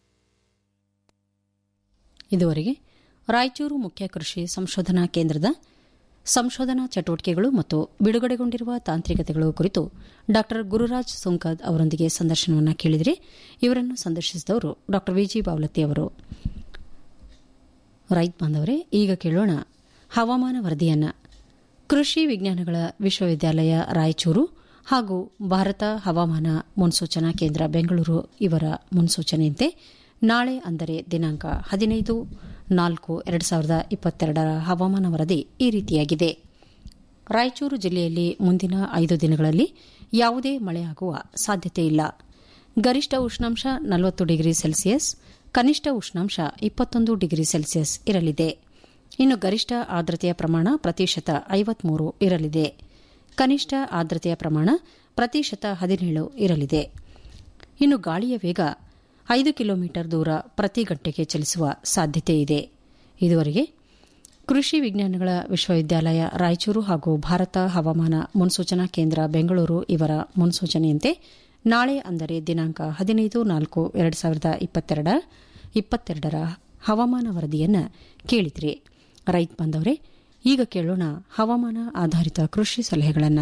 ಇದುವರೆಗೆ ರಾಯಚೂರು ಮುಖ್ಯ ಕೃಷಿ ಸಂಶೋಧನಾ ಕೇಂದ್ರದ ಸಂಶೋಧನಾ ಚಟುವಟಿಕೆಗಳು ಮತ್ತು ಬಿಡುಗಡೆಗೊಂಡಿರುವ ತಾಂತ್ರಿಕತೆಗಳು ಕುರಿತು ಡಾ ಗುರುರಾಜ್ ಸುಂಕದ್ ಅವರೊಂದಿಗೆ ಸಂದರ್ಶನವನ್ನು ಕೇಳಿದರೆ ಇವರನ್ನು ಸಂದರ್ಶಿಸಿದವರು ಡಾ ವಿಜಿ ಬಾವಲತ್ತಿ ಅವರು ರೈತ ಬಾಂಧವರೇ ಈಗ ಕೇಳೋಣ ಹವಾಮಾನ ವರದಿಯನ್ನ ಕೃಷಿ ವಿಜ್ಞಾನಗಳ ವಿಶ್ವವಿದ್ಯಾಲಯ ರಾಯಚೂರು ಹಾಗೂ ಭಾರತ ಹವಾಮಾನ ಮುನ್ಸೂಚನಾ ಕೇಂದ್ರ ಬೆಂಗಳೂರು ಇವರ ಮುನ್ಸೂಚನೆಯಂತೆ ನಾಳೆ ಅಂದರೆ ದಿನಾಂಕ ಹದಿನೈದು ನಾಲ್ಕು ಎರಡು ಸಾವಿರದ ಇಪ್ಪತ್ತೆರಡರ ಹವಾಮಾನ ವರದಿ ಈ ರೀತಿಯಾಗಿದೆ ರಾಯಚೂರು ಜಿಲ್ಲೆಯಲ್ಲಿ ಮುಂದಿನ ಐದು ದಿನಗಳಲ್ಲಿ ಯಾವುದೇ ಮಳೆಯಾಗುವ ಸಾಧ್ಯತೆ ಇಲ್ಲ ಗರಿಷ್ಠ ಉಷ್ಣಾಂಶ ನಲವತ್ತು ಡಿಗ್ರಿ ಸೆಲ್ಸಿಯಸ್ ಕನಿಷ್ಠ ಉಷ್ಣಾಂಶ ಇಪ್ಪತ್ತೊಂದು ಡಿಗ್ರಿ ಸೆಲ್ಸಿಯಸ್ ಇರಲಿದೆ ಇನ್ನು ಗರಿಷ್ಠ ಆರ್ದ್ರತೆಯ ಪ್ರಮಾಣ ಪ್ರತಿಶತ ಐವತ್ಮೂರು ಇರಲಿದೆ ಕನಿಷ್ಠ ಆರ್ದ್ರತೆಯ ಪ್ರಮಾಣ ಪ್ರತಿಶತ ಹದಿನೇಳು ಇರಲಿದೆ ಇನ್ನು ಗಾಳಿಯ ವೇಗ ಐದು ಕಿಲೋಮೀಟರ್ ದೂರ ಪ್ರತಿ ಗಂಟೆಗೆ ಚಲಿಸುವ ಸಾಧ್ಯತೆ ಇದೆ ಇದುವರೆಗೆ ಕೃಷಿ ವಿಜ್ಞಾನಗಳ ವಿಶ್ವವಿದ್ಯಾಲಯ ರಾಯಚೂರು ಹಾಗೂ ಭಾರತ ಹವಾಮಾನ ಮುನ್ಸೂಚನಾ ಕೇಂದ್ರ ಬೆಂಗಳೂರು ಇವರ ಮುನ್ಸೂಚನೆಯಂತೆ ನಾಳೆ ಅಂದರೆ ದಿನಾಂಕ ಹದಿನೈದು ನಾಲ್ಕು ಎರಡು ಸಾವಿರದ ಇಪ್ಪತ್ತೆರಡ ಇಪ್ಪತ್ತೆರಡರ ಹವಾಮಾನ ವರದಿಯನ್ನು ಕೇಳಿದ್ರಿ ರೈತ ಬಂದವರೇ ಈಗ ಕೇಳೋಣ ಹವಾಮಾನ ಆಧಾರಿತ ಕೃಷಿ ಸಲಹೆಗಳನ್ನು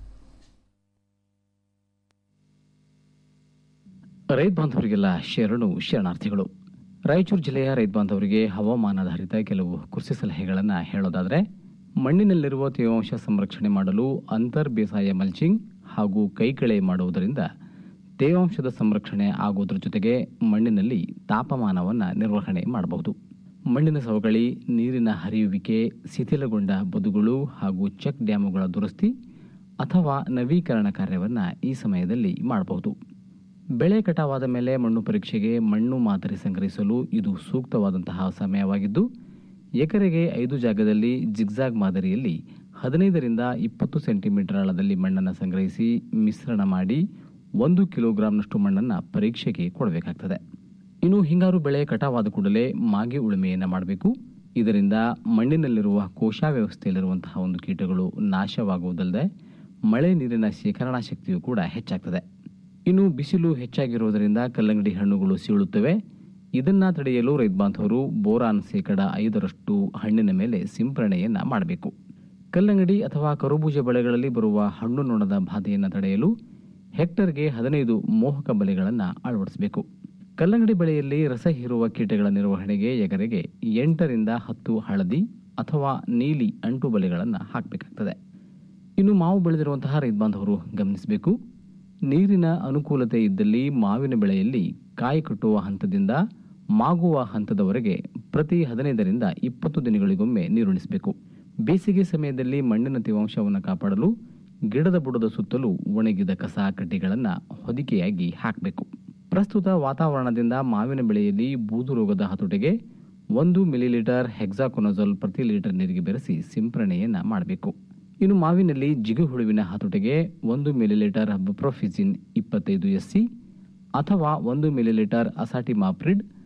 ರೈತ ಬಾಂಧವರಿಗೆಲ್ಲ ಶರಣು ಶರಣಾರ್ಥಿಗಳು ರಾಯಚೂರು ಜಿಲ್ಲೆಯ ರೈತ ಬಾಂಧವರಿಗೆ ಹವಾಮಾನಾಧಾರಿತ ಕೆಲವು ಕೃಷಿ ಸಲಹೆಗಳನ್ನು ಹೇಳೋದಾದರೆ ಮಣ್ಣಿನಲ್ಲಿರುವ ತೇವಾಂಶ ಸಂರಕ್ಷಣೆ ಮಾಡಲು ಅಂತರ್ ಬೇಸಾಯ ಮಲ್ಚಿಂಗ್ ಹಾಗೂ ಕೈಕಳೆ ಮಾಡುವುದರಿಂದ ತೇವಾಂಶದ ಸಂರಕ್ಷಣೆ ಆಗುವುದರ ಜೊತೆಗೆ ಮಣ್ಣಿನಲ್ಲಿ ತಾಪಮಾನವನ್ನು ನಿರ್ವಹಣೆ ಮಾಡಬಹುದು ಮಣ್ಣಿನ ಸವಕಳಿ ನೀರಿನ ಹರಿಯುವಿಕೆ ಶಿಥಿಲಗೊಂಡ ಬದುಗಳು ಹಾಗೂ ಚೆಕ್ ಡ್ಯಾಮುಗಳ ದುರಸ್ತಿ ಅಥವಾ ನವೀಕರಣ ಕಾರ್ಯವನ್ನು ಈ ಸಮಯದಲ್ಲಿ ಮಾಡಬಹುದು ಬೆಳೆ ಕಟಾವಾದ ಮೇಲೆ ಮಣ್ಣು ಪರೀಕ್ಷೆಗೆ ಮಣ್ಣು ಮಾದರಿ ಸಂಗ್ರಹಿಸಲು ಇದು ಸೂಕ್ತವಾದಂತಹ ಸಮಯವಾಗಿದ್ದು ಎಕರೆಗೆ ಐದು ಜಾಗದಲ್ಲಿ ಜಿಗ್ಜಾಗ್ ಮಾದರಿಯಲ್ಲಿ ಹದಿನೈದರಿಂದ ಇಪ್ಪತ್ತು ಸೆಂಟಿಮೀಟರ್ ಆಳದಲ್ಲಿ ಮಣ್ಣನ್ನು ಸಂಗ್ರಹಿಸಿ ಮಿಶ್ರಣ ಮಾಡಿ ಒಂದು ಕಿಲೋಗ್ರಾಂನಷ್ಟು ಮಣ್ಣನ್ನು ಪರೀಕ್ಷೆಗೆ ಕೊಡಬೇಕಾಗ್ತದೆ ಇನ್ನು ಹಿಂಗಾರು ಬೆಳೆ ಕಟಾವಾದ ಕೂಡಲೇ ಮಾಗಿ ಉಳುಮೆಯನ್ನು ಮಾಡಬೇಕು ಇದರಿಂದ ಮಣ್ಣಿನಲ್ಲಿರುವ ಕೋಶ ವ್ಯವಸ್ಥೆಯಲ್ಲಿರುವಂತಹ ಒಂದು ಕೀಟಗಳು ನಾಶವಾಗುವುದಲ್ಲದೆ ಮಳೆ ನೀರಿನ ಶೇಖರಣಾ ಶಕ್ತಿಯು ಕೂಡ ಹೆಚ್ಚಾಗ್ತದೆ ಇನ್ನು ಬಿಸಿಲು ಹೆಚ್ಚಾಗಿರುವುದರಿಂದ ಕಲ್ಲಂಗಡಿ ಹಣ್ಣುಗಳು ಸೀಳುತ್ತವೆ ಇದನ್ನ ತಡೆಯಲು ರೈತ ಬಾಂಧವರು ಬೋರಾನ್ ಶೇಕಡ ಐದರಷ್ಟು ಹಣ್ಣಿನ ಮೇಲೆ ಸಿಂಪರಣೆಯನ್ನ ಮಾಡಬೇಕು ಕಲ್ಲಂಗಡಿ ಅಥವಾ ಕರುಬೂಜ ಬೆಳೆಗಳಲ್ಲಿ ಬರುವ ಹಣ್ಣು ನೊಣದ ಬಾಧೆಯನ್ನು ತಡೆಯಲು ಹೆಕ್ಟರ್ಗೆ ಹದಿನೈದು ಮೋಹಕ ಬಲೆಗಳನ್ನು ಅಳವಡಿಸಬೇಕು ಕಲ್ಲಂಗಡಿ ಬೆಳೆಯಲ್ಲಿ ರಸ ಹೀರುವ ಕೀಟಗಳ ನಿರ್ವಹಣೆಗೆ ಎಕರೆಗೆ ಎಂಟರಿಂದ ಹತ್ತು ಹಳದಿ ಅಥವಾ ನೀಲಿ ಅಂಟು ಬಲೆಗಳನ್ನು ಹಾಕಬೇಕಾಗ್ತದೆ ಇನ್ನು ಮಾವು ಬೆಳೆದಿರುವಂತಹ ರೈತ ಬಾಂಧವರು ಗಮನಿಸಬೇಕು ನೀರಿನ ಅನುಕೂಲತೆ ಇದ್ದಲ್ಲಿ ಮಾವಿನ ಬೆಳೆಯಲ್ಲಿ ಕಾಯಿ ಕಟ್ಟುವ ಹಂತದಿಂದ ಮಾಗುವ ಹಂತದವರೆಗೆ ಪ್ರತಿ ಹದಿನೈದರಿಂದ ಇಪ್ಪತ್ತು ದಿನಗಳಿಗೊಮ್ಮೆ ನೀರುಣಿಸಬೇಕು ಬೇಸಿಗೆ ಸಮಯದಲ್ಲಿ ಮಣ್ಣಿನ ತೇವಾಂಶವನ್ನು ಕಾಪಾಡಲು ಗಿಡದ ಬುಡದ ಸುತ್ತಲೂ ಒಣಗಿದ ಕಸ ಕಡ್ಡಿಗಳನ್ನು ಹೊದಿಕೆಯಾಗಿ ಹಾಕಬೇಕು ಪ್ರಸ್ತುತ ವಾತಾವರಣದಿಂದ ಮಾವಿನ ಬೆಳೆಯಲ್ಲಿ ಬೂದು ರೋಗದ ಹತೋಟಿಗೆ ಒಂದು ಮಿಲಿಲೀಟರ್ ಹೆಕ್ಸಾಕೊನಜೋಲ್ ಪ್ರತಿ ಲೀಟರ್ ನೀರಿಗೆ ಬೆರೆಸಿ ಸಿಂಪರಣೆಯನ್ನು ಮಾಡಬೇಕು ಇನ್ನು ಮಾವಿನಲ್ಲಿ ಜಿಗುಹುಳುವಿನ ಹತೋಟಿಗೆ ಒಂದು ಮಿಲಿಲೀಟರ್ ಬುಪ್ರೋಫಿಸಿನ್ ಇಪ್ಪತ್ತೈದು ಎಸ್ಸಿ ಅಥವಾ ಒಂದು ಮಿಲಿಲೀಟರ್ ಅಸಾಟಿಮಾಪ್ರಿಡ್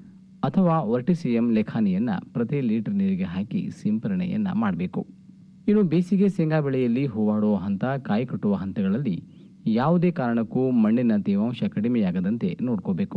ಅಥವಾ ವರ್ಟಿಸಿಯಂ ಲೆಖಾನಿಯನ್ನ ಪ್ರತಿ ಲೀಟರ್ ನೀರಿಗೆ ಹಾಕಿ ಸಿಂಪರಣೆಯನ್ನ ಮಾಡಬೇಕು ಇನ್ನು ಬೇಸಿಗೆ ಶೇಂಗಾ ಬೆಳೆಯಲ್ಲಿ ಹೂವಾಡುವ ಹಂತ ಕಾಯಿ ಕಟ್ಟುವ ಹಂತಗಳಲ್ಲಿ ಯಾವುದೇ ಕಾರಣಕ್ಕೂ ಮಣ್ಣಿನ ತೇವಾಂಶ ಕಡಿಮೆಯಾಗದಂತೆ ನೋಡ್ಕೋಬೇಕು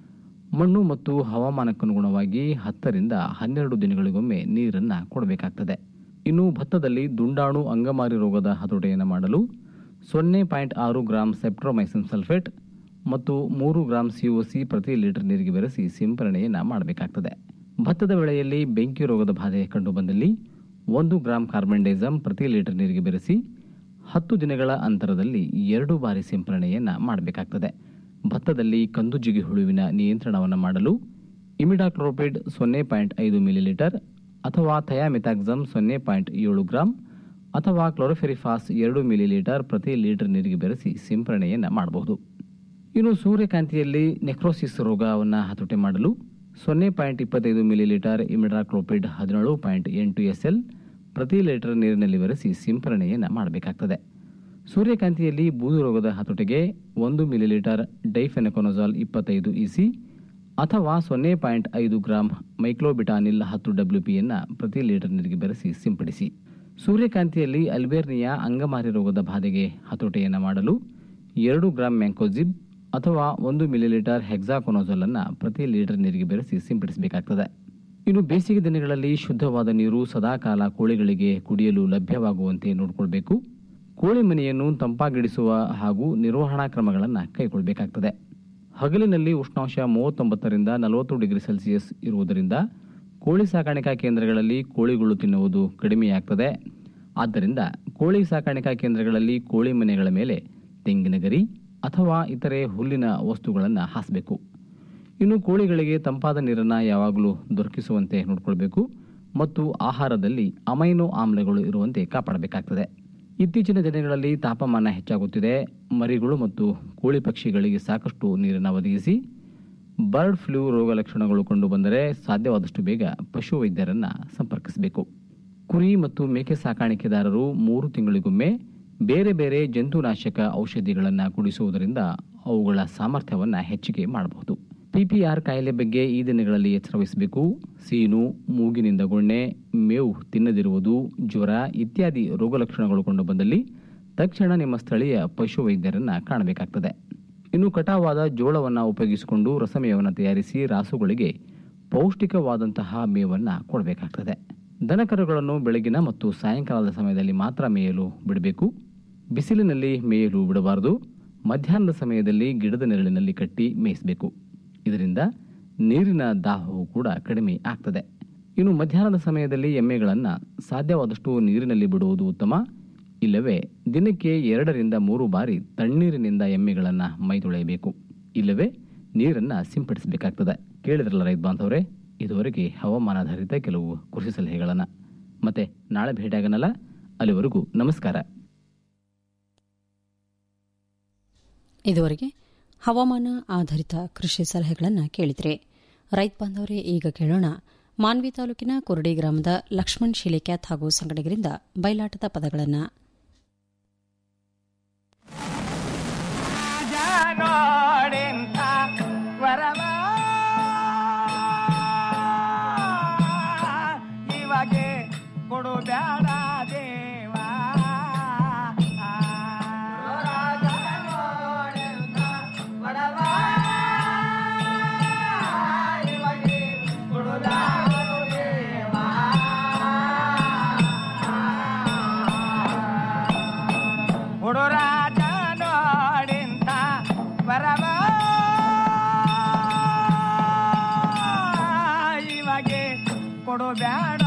ಮಣ್ಣು ಮತ್ತು ಹವಾಮಾನಕ್ಕನುಗುಣವಾಗಿ ಹತ್ತರಿಂದ ಹನ್ನೆರಡು ದಿನಗಳಿಗೊಮ್ಮೆ ನೀರನ್ನು ಕೊಡಬೇಕಾಗ್ತದೆ ಇನ್ನು ಭತ್ತದಲ್ಲಿ ದುಂಡಾಣು ಅಂಗಮಾರಿ ರೋಗದ ಹತೋಟಿಯನ್ನು ಮಾಡಲು ಸೊನ್ನೆ ಪಾಯಿಂಟ್ ಆರು ಗ್ರಾಂ ಸೆಪ್ಟ್ರೋಮೈಸಿನ್ ಸಲ್ಫೇಟ್ ಮತ್ತು ಮೂರು ಗ್ರಾಂ ಸಿಒಸಿ ಪ್ರತಿ ಲೀಟರ್ ನೀರಿಗೆ ಬೆರೆಸಿ ಸಿಂಪರಣೆಯನ್ನು ಮಾಡಬೇಕಾಗ್ತದೆ ಭತ್ತದ ಬೆಳೆಯಲ್ಲಿ ಬೆಂಕಿ ರೋಗದ ಬಾಧೆ ಕಂಡುಬಂದಲ್ಲಿ ಒಂದು ಗ್ರಾಂ ಕಾರ್ಬನ್ ಡೈಸಮ್ ಪ್ರತಿ ಲೀಟರ್ ನೀರಿಗೆ ಬೆರೆಸಿ ಹತ್ತು ದಿನಗಳ ಅಂತರದಲ್ಲಿ ಎರಡು ಬಾರಿ ಸಿಂಪರಣೆಯನ್ನು ಮಾಡಬೇಕಾಗ್ತದೆ ಭತ್ತದಲ್ಲಿ ಕಂದುಜಿಗಿ ಹುಳುವಿನ ನಿಯಂತ್ರಣವನ್ನು ಮಾಡಲು ಇಮಿಡಾಕ್ಲೋಪಿಡ್ ಸೊನ್ನೆ ಪಾಯಿಂಟ್ ಐದು ಮಿಲಿಲೀಟರ್ ಅಥವಾ ಥಯಾಮಿಥಾಕ್ಸಮ್ ಸೊನ್ನೆ ಪಾಯಿಂಟ್ ಏಳು ಗ್ರಾಂ ಅಥವಾ ಕ್ಲೋರೋಫೆರಿಫಾಸ್ ಎರಡು ಮಿಲಿಲೀಟರ್ ಪ್ರತಿ ಲೀಟರ್ ನೀರಿಗೆ ಬೆರೆಸಿ ಸಿಂಪರಣೆಯನ್ನು ಮಾಡಬಹುದು ಇನ್ನು ಸೂರ್ಯಕಾಂತಿಯಲ್ಲಿ ನೆಕ್ರೋಸಿಸ್ ರೋಗವನ್ನು ಹತೋಟಿ ಮಾಡಲು ಸೊನ್ನೆ ಪಾಯಿಂಟ್ ಇಪ್ಪತ್ತೈದು ಮಿಲಿಲೀಟರ್ ಇಮಿಡಾಕ್ಲೋಪಿಡ್ ಹದಿನೇಳು ಪಾಯಿಂಟ್ ಎಂಟು ಎಸ್ ಎಲ್ ಪ್ರತಿ ಲೀಟರ್ ನೀರಿನಲ್ಲಿ ಬೆರೆಸಿ ಸಿಂಪರಣೆಯನ್ನು ಮಾಡಬೇಕಾಗ್ತದೆ ಸೂರ್ಯಕಾಂತಿಯಲ್ಲಿ ಬೂದು ರೋಗದ ಹತೋಟಿಗೆ ಒಂದು ಮಿಲಿಲೀಟರ್ ಡೈಫೆನಕೊನಜಾಲ್ ಇಪ್ಪತ್ತೈದು ಇಸಿ ಅಥವಾ ಸೊನ್ನೆ ಪಾಯಿಂಟ್ ಐದು ಗ್ರಾಂ ಮೈಕ್ಲೋಬಿಟಾನಿಲ್ ಹತ್ತು ಡಬ್ಲ್ಯೂ ಪಿಯನ್ನು ಪ್ರತಿ ಲೀಟರ್ ನೀರಿಗೆ ಬೆರೆಸಿ ಸಿಂಪಡಿಸಿ ಸೂರ್ಯಕಾಂತಿಯಲ್ಲಿ ಅಲ್ಬೇರ್ನಿಯಾ ಅಂಗಮಾರಿ ರೋಗದ ಬಾಧೆಗೆ ಹತೋಟಿಯನ್ನು ಮಾಡಲು ಎರಡು ಗ್ರಾಂ ಮ್ಯಾಂಕೋಜಿಬ್ ಅಥವಾ ಒಂದು ಮಿಲಿಲೀಟರ್ ಹೆಕ್ಸಾಕೊನೋಜಲ್ ಅನ್ನು ಪ್ರತಿ ಲೀಟರ್ ನೀರಿಗೆ ಬೆರೆಸಿ ಸಿಂಪಡಿಸಬೇಕಾಗ್ತದೆ ಇನ್ನು ಬೇಸಿಗೆ ದಿನಗಳಲ್ಲಿ ಶುದ್ಧವಾದ ನೀರು ಸದಾಕಾಲ ಕೋಳಿಗಳಿಗೆ ಕುಡಿಯಲು ಲಭ್ಯವಾಗುವಂತೆ ನೋಡಿಕೊಳ್ಬೇಕು ಕೋಳಿ ಮನೆಯನ್ನು ತಂಪಾಗಿಡಿಸುವ ಹಾಗೂ ನಿರ್ವಹಣಾ ಕ್ರಮಗಳನ್ನು ಕೈಗೊಳ್ಳಬೇಕಾಗ್ತದೆ ಹಗಲಿನಲ್ಲಿ ಉಷ್ಣಾಂಶ ಮೂವತ್ತೊಂಬತ್ತರಿಂದ ನಲವತ್ತು ಡಿಗ್ರಿ ಸೆಲ್ಸಿಯಸ್ ಇರುವುದರಿಂದ ಕೋಳಿ ಸಾಕಾಣಿಕಾ ಕೇಂದ್ರಗಳಲ್ಲಿ ಕೋಳಿಗಳು ತಿನ್ನುವುದು ಕಡಿಮೆಯಾಗ್ತದೆ ಆದ್ದರಿಂದ ಕೋಳಿ ಸಾಕಾಣಿಕಾ ಕೇಂದ್ರಗಳಲ್ಲಿ ಕೋಳಿ ಮನೆಗಳ ಮೇಲೆ ತೆಂಗಿನ ಗರಿ ಅಥವಾ ಇತರೆ ಹುಲ್ಲಿನ ವಸ್ತುಗಳನ್ನು ಹಾಸಬೇಕು ಇನ್ನು ಕೋಳಿಗಳಿಗೆ ತಂಪಾದ ನೀರನ್ನು ಯಾವಾಗಲೂ ದೊರಕಿಸುವಂತೆ ನೋಡಿಕೊಳ್ಬೇಕು ಮತ್ತು ಆಹಾರದಲ್ಲಿ ಅಮೈನೋ ಆಮ್ಲಗಳು ಇರುವಂತೆ ಕಾಪಾಡಬೇಕಾಗ್ತದೆ ಇತ್ತೀಚಿನ ದಿನಗಳಲ್ಲಿ ತಾಪಮಾನ ಹೆಚ್ಚಾಗುತ್ತಿದೆ ಮರಿಗಳು ಮತ್ತು ಕೋಳಿ ಪಕ್ಷಿಗಳಿಗೆ ಸಾಕಷ್ಟು ನೀರನ್ನು ಒದಗಿಸಿ ಬರ್ಡ್ ಫ್ಲೂ ರೋಗ ಲಕ್ಷಣಗಳು ಕಂಡುಬಂದರೆ ಸಾಧ್ಯವಾದಷ್ಟು ಬೇಗ ಪಶು ವೈದ್ಯರನ್ನು ಸಂಪರ್ಕಿಸಬೇಕು ಕುರಿ ಮತ್ತು ಮೇಕೆ ಸಾಕಾಣಿಕೆದಾರರು ಮೂರು ತಿಂಗಳಿಗೊಮ್ಮೆ ಬೇರೆ ಬೇರೆ ಜಂತುನಾಶಕ ಔಷಧಿಗಳನ್ನು ಕುಡಿಸುವುದರಿಂದ ಅವುಗಳ ಸಾಮರ್ಥ್ಯವನ್ನು ಹೆಚ್ಚಿಗೆ ಮಾಡಬಹುದು ಪಿಪಿಆರ್ ಕಾಯಿಲೆ ಬಗ್ಗೆ ಈ ದಿನಗಳಲ್ಲಿ ಎಚ್ಚರ ವಹಿಸಬೇಕು ಸೀನು ಮೂಗಿನಿಂದ ಗೊಣ್ಣೆ ಮೇವು ತಿನ್ನದಿರುವುದು ಜ್ವರ ಇತ್ಯಾದಿ ರೋಗ ಲಕ್ಷಣಗಳು ಕಂಡುಬಂದಲ್ಲಿ ತಕ್ಷಣ ನಿಮ್ಮ ಸ್ಥಳೀಯ ಪಶು ವೈದ್ಯರನ್ನ ಕಾಣಬೇಕಾಗ್ತದೆ ಇನ್ನು ಕಟಾವಾದ ಜೋಳವನ್ನು ಉಪಯೋಗಿಸಿಕೊಂಡು ರಸಮೇವನ್ನು ತಯಾರಿಸಿ ರಾಸುಗಳಿಗೆ ಪೌಷ್ಟಿಕವಾದಂತಹ ಮೇವನ್ನು ಕೊಡಬೇಕಾಗ್ತದೆ ದನಕರುಗಳನ್ನು ಬೆಳಗಿನ ಮತ್ತು ಸಾಯಂಕಾಲದ ಸಮಯದಲ್ಲಿ ಮಾತ್ರ ಮೇಯಲು ಬಿಡಬೇಕು ಬಿಸಿಲಿನಲ್ಲಿ ಮೇಯಲು ಬಿಡಬಾರದು ಮಧ್ಯಾಹ್ನದ ಸಮಯದಲ್ಲಿ ಗಿಡದ ನೆರಳಿನಲ್ಲಿ ಕಟ್ಟಿ ಮೇಯಿಸಬೇಕು ಇದರಿಂದ ನೀರಿನ ದಾಹವು ಕೂಡ ಕಡಿಮೆ ಆಗ್ತದೆ ಇನ್ನು ಮಧ್ಯಾಹ್ನದ ಸಮಯದಲ್ಲಿ ಎಮ್ಮೆಗಳನ್ನು ಸಾಧ್ಯವಾದಷ್ಟು ನೀರಿನಲ್ಲಿ ಬಿಡುವುದು ಉತ್ತಮ ಇಲ್ಲವೇ ದಿನಕ್ಕೆ ಎರಡರಿಂದ ಮೂರು ಬಾರಿ ತಣ್ಣೀರಿನಿಂದ ಎಮ್ಮೆಗಳನ್ನು ಮೈದೊಳೆಯಬೇಕು ಇಲ್ಲವೇ ನೀರನ್ನು ಸಿಂಪಡಿಸಬೇಕಾಗ್ತದೆ ಕೇಳಿದ್ರಲ್ಲ ರೈತ ಬಾಂಧವರೇ ಇದುವರೆಗೆ ಹವಾಮಾನಾಧಾರಿತ ಕೆಲವು ಕೃಷಿ ಸಲಹೆಗಳನ್ನು ಮತ್ತೆ ನಾಳೆ ಭೇಟಿಯಾಗನಲ್ಲ ಅಲ್ಲಿವರೆಗೂ ನಮಸ್ಕಾರ ಇದುವರೆಗೆ ಹವಾಮಾನ ಆಧಾರಿತ ಕೃಷಿ ಸಲಹೆಗಳನ್ನು ಕೇಳಿದರೆ ರೈತ ಬಾಂಧವರೇ ಈಗ ಕೇಳೋಣ ಮಾನ್ವಿ ತಾಲೂಕಿನ ಕುರಡಿ ಗ್ರಾಮದ ಲಕ್ಷ್ಮಣ್ ಶಿಲೇಕ್ಯಾತ್ ಹಾಗೂ ಸಂಗಡಿಗರಿಂದ ಬಯಲಾಟದ ಪದಗಳನ್ನು ನೋಡೆಂತ ವರವ ಇವಾಗೆ ಕೊಡು ಬ್ಯಾಡ ದೇವ ಕೊಡು ರಾಜ ನೋಡೆಂತ ವರವ ಇವಾಗೆ ಕೊಡು ಬ್ಯಾಡ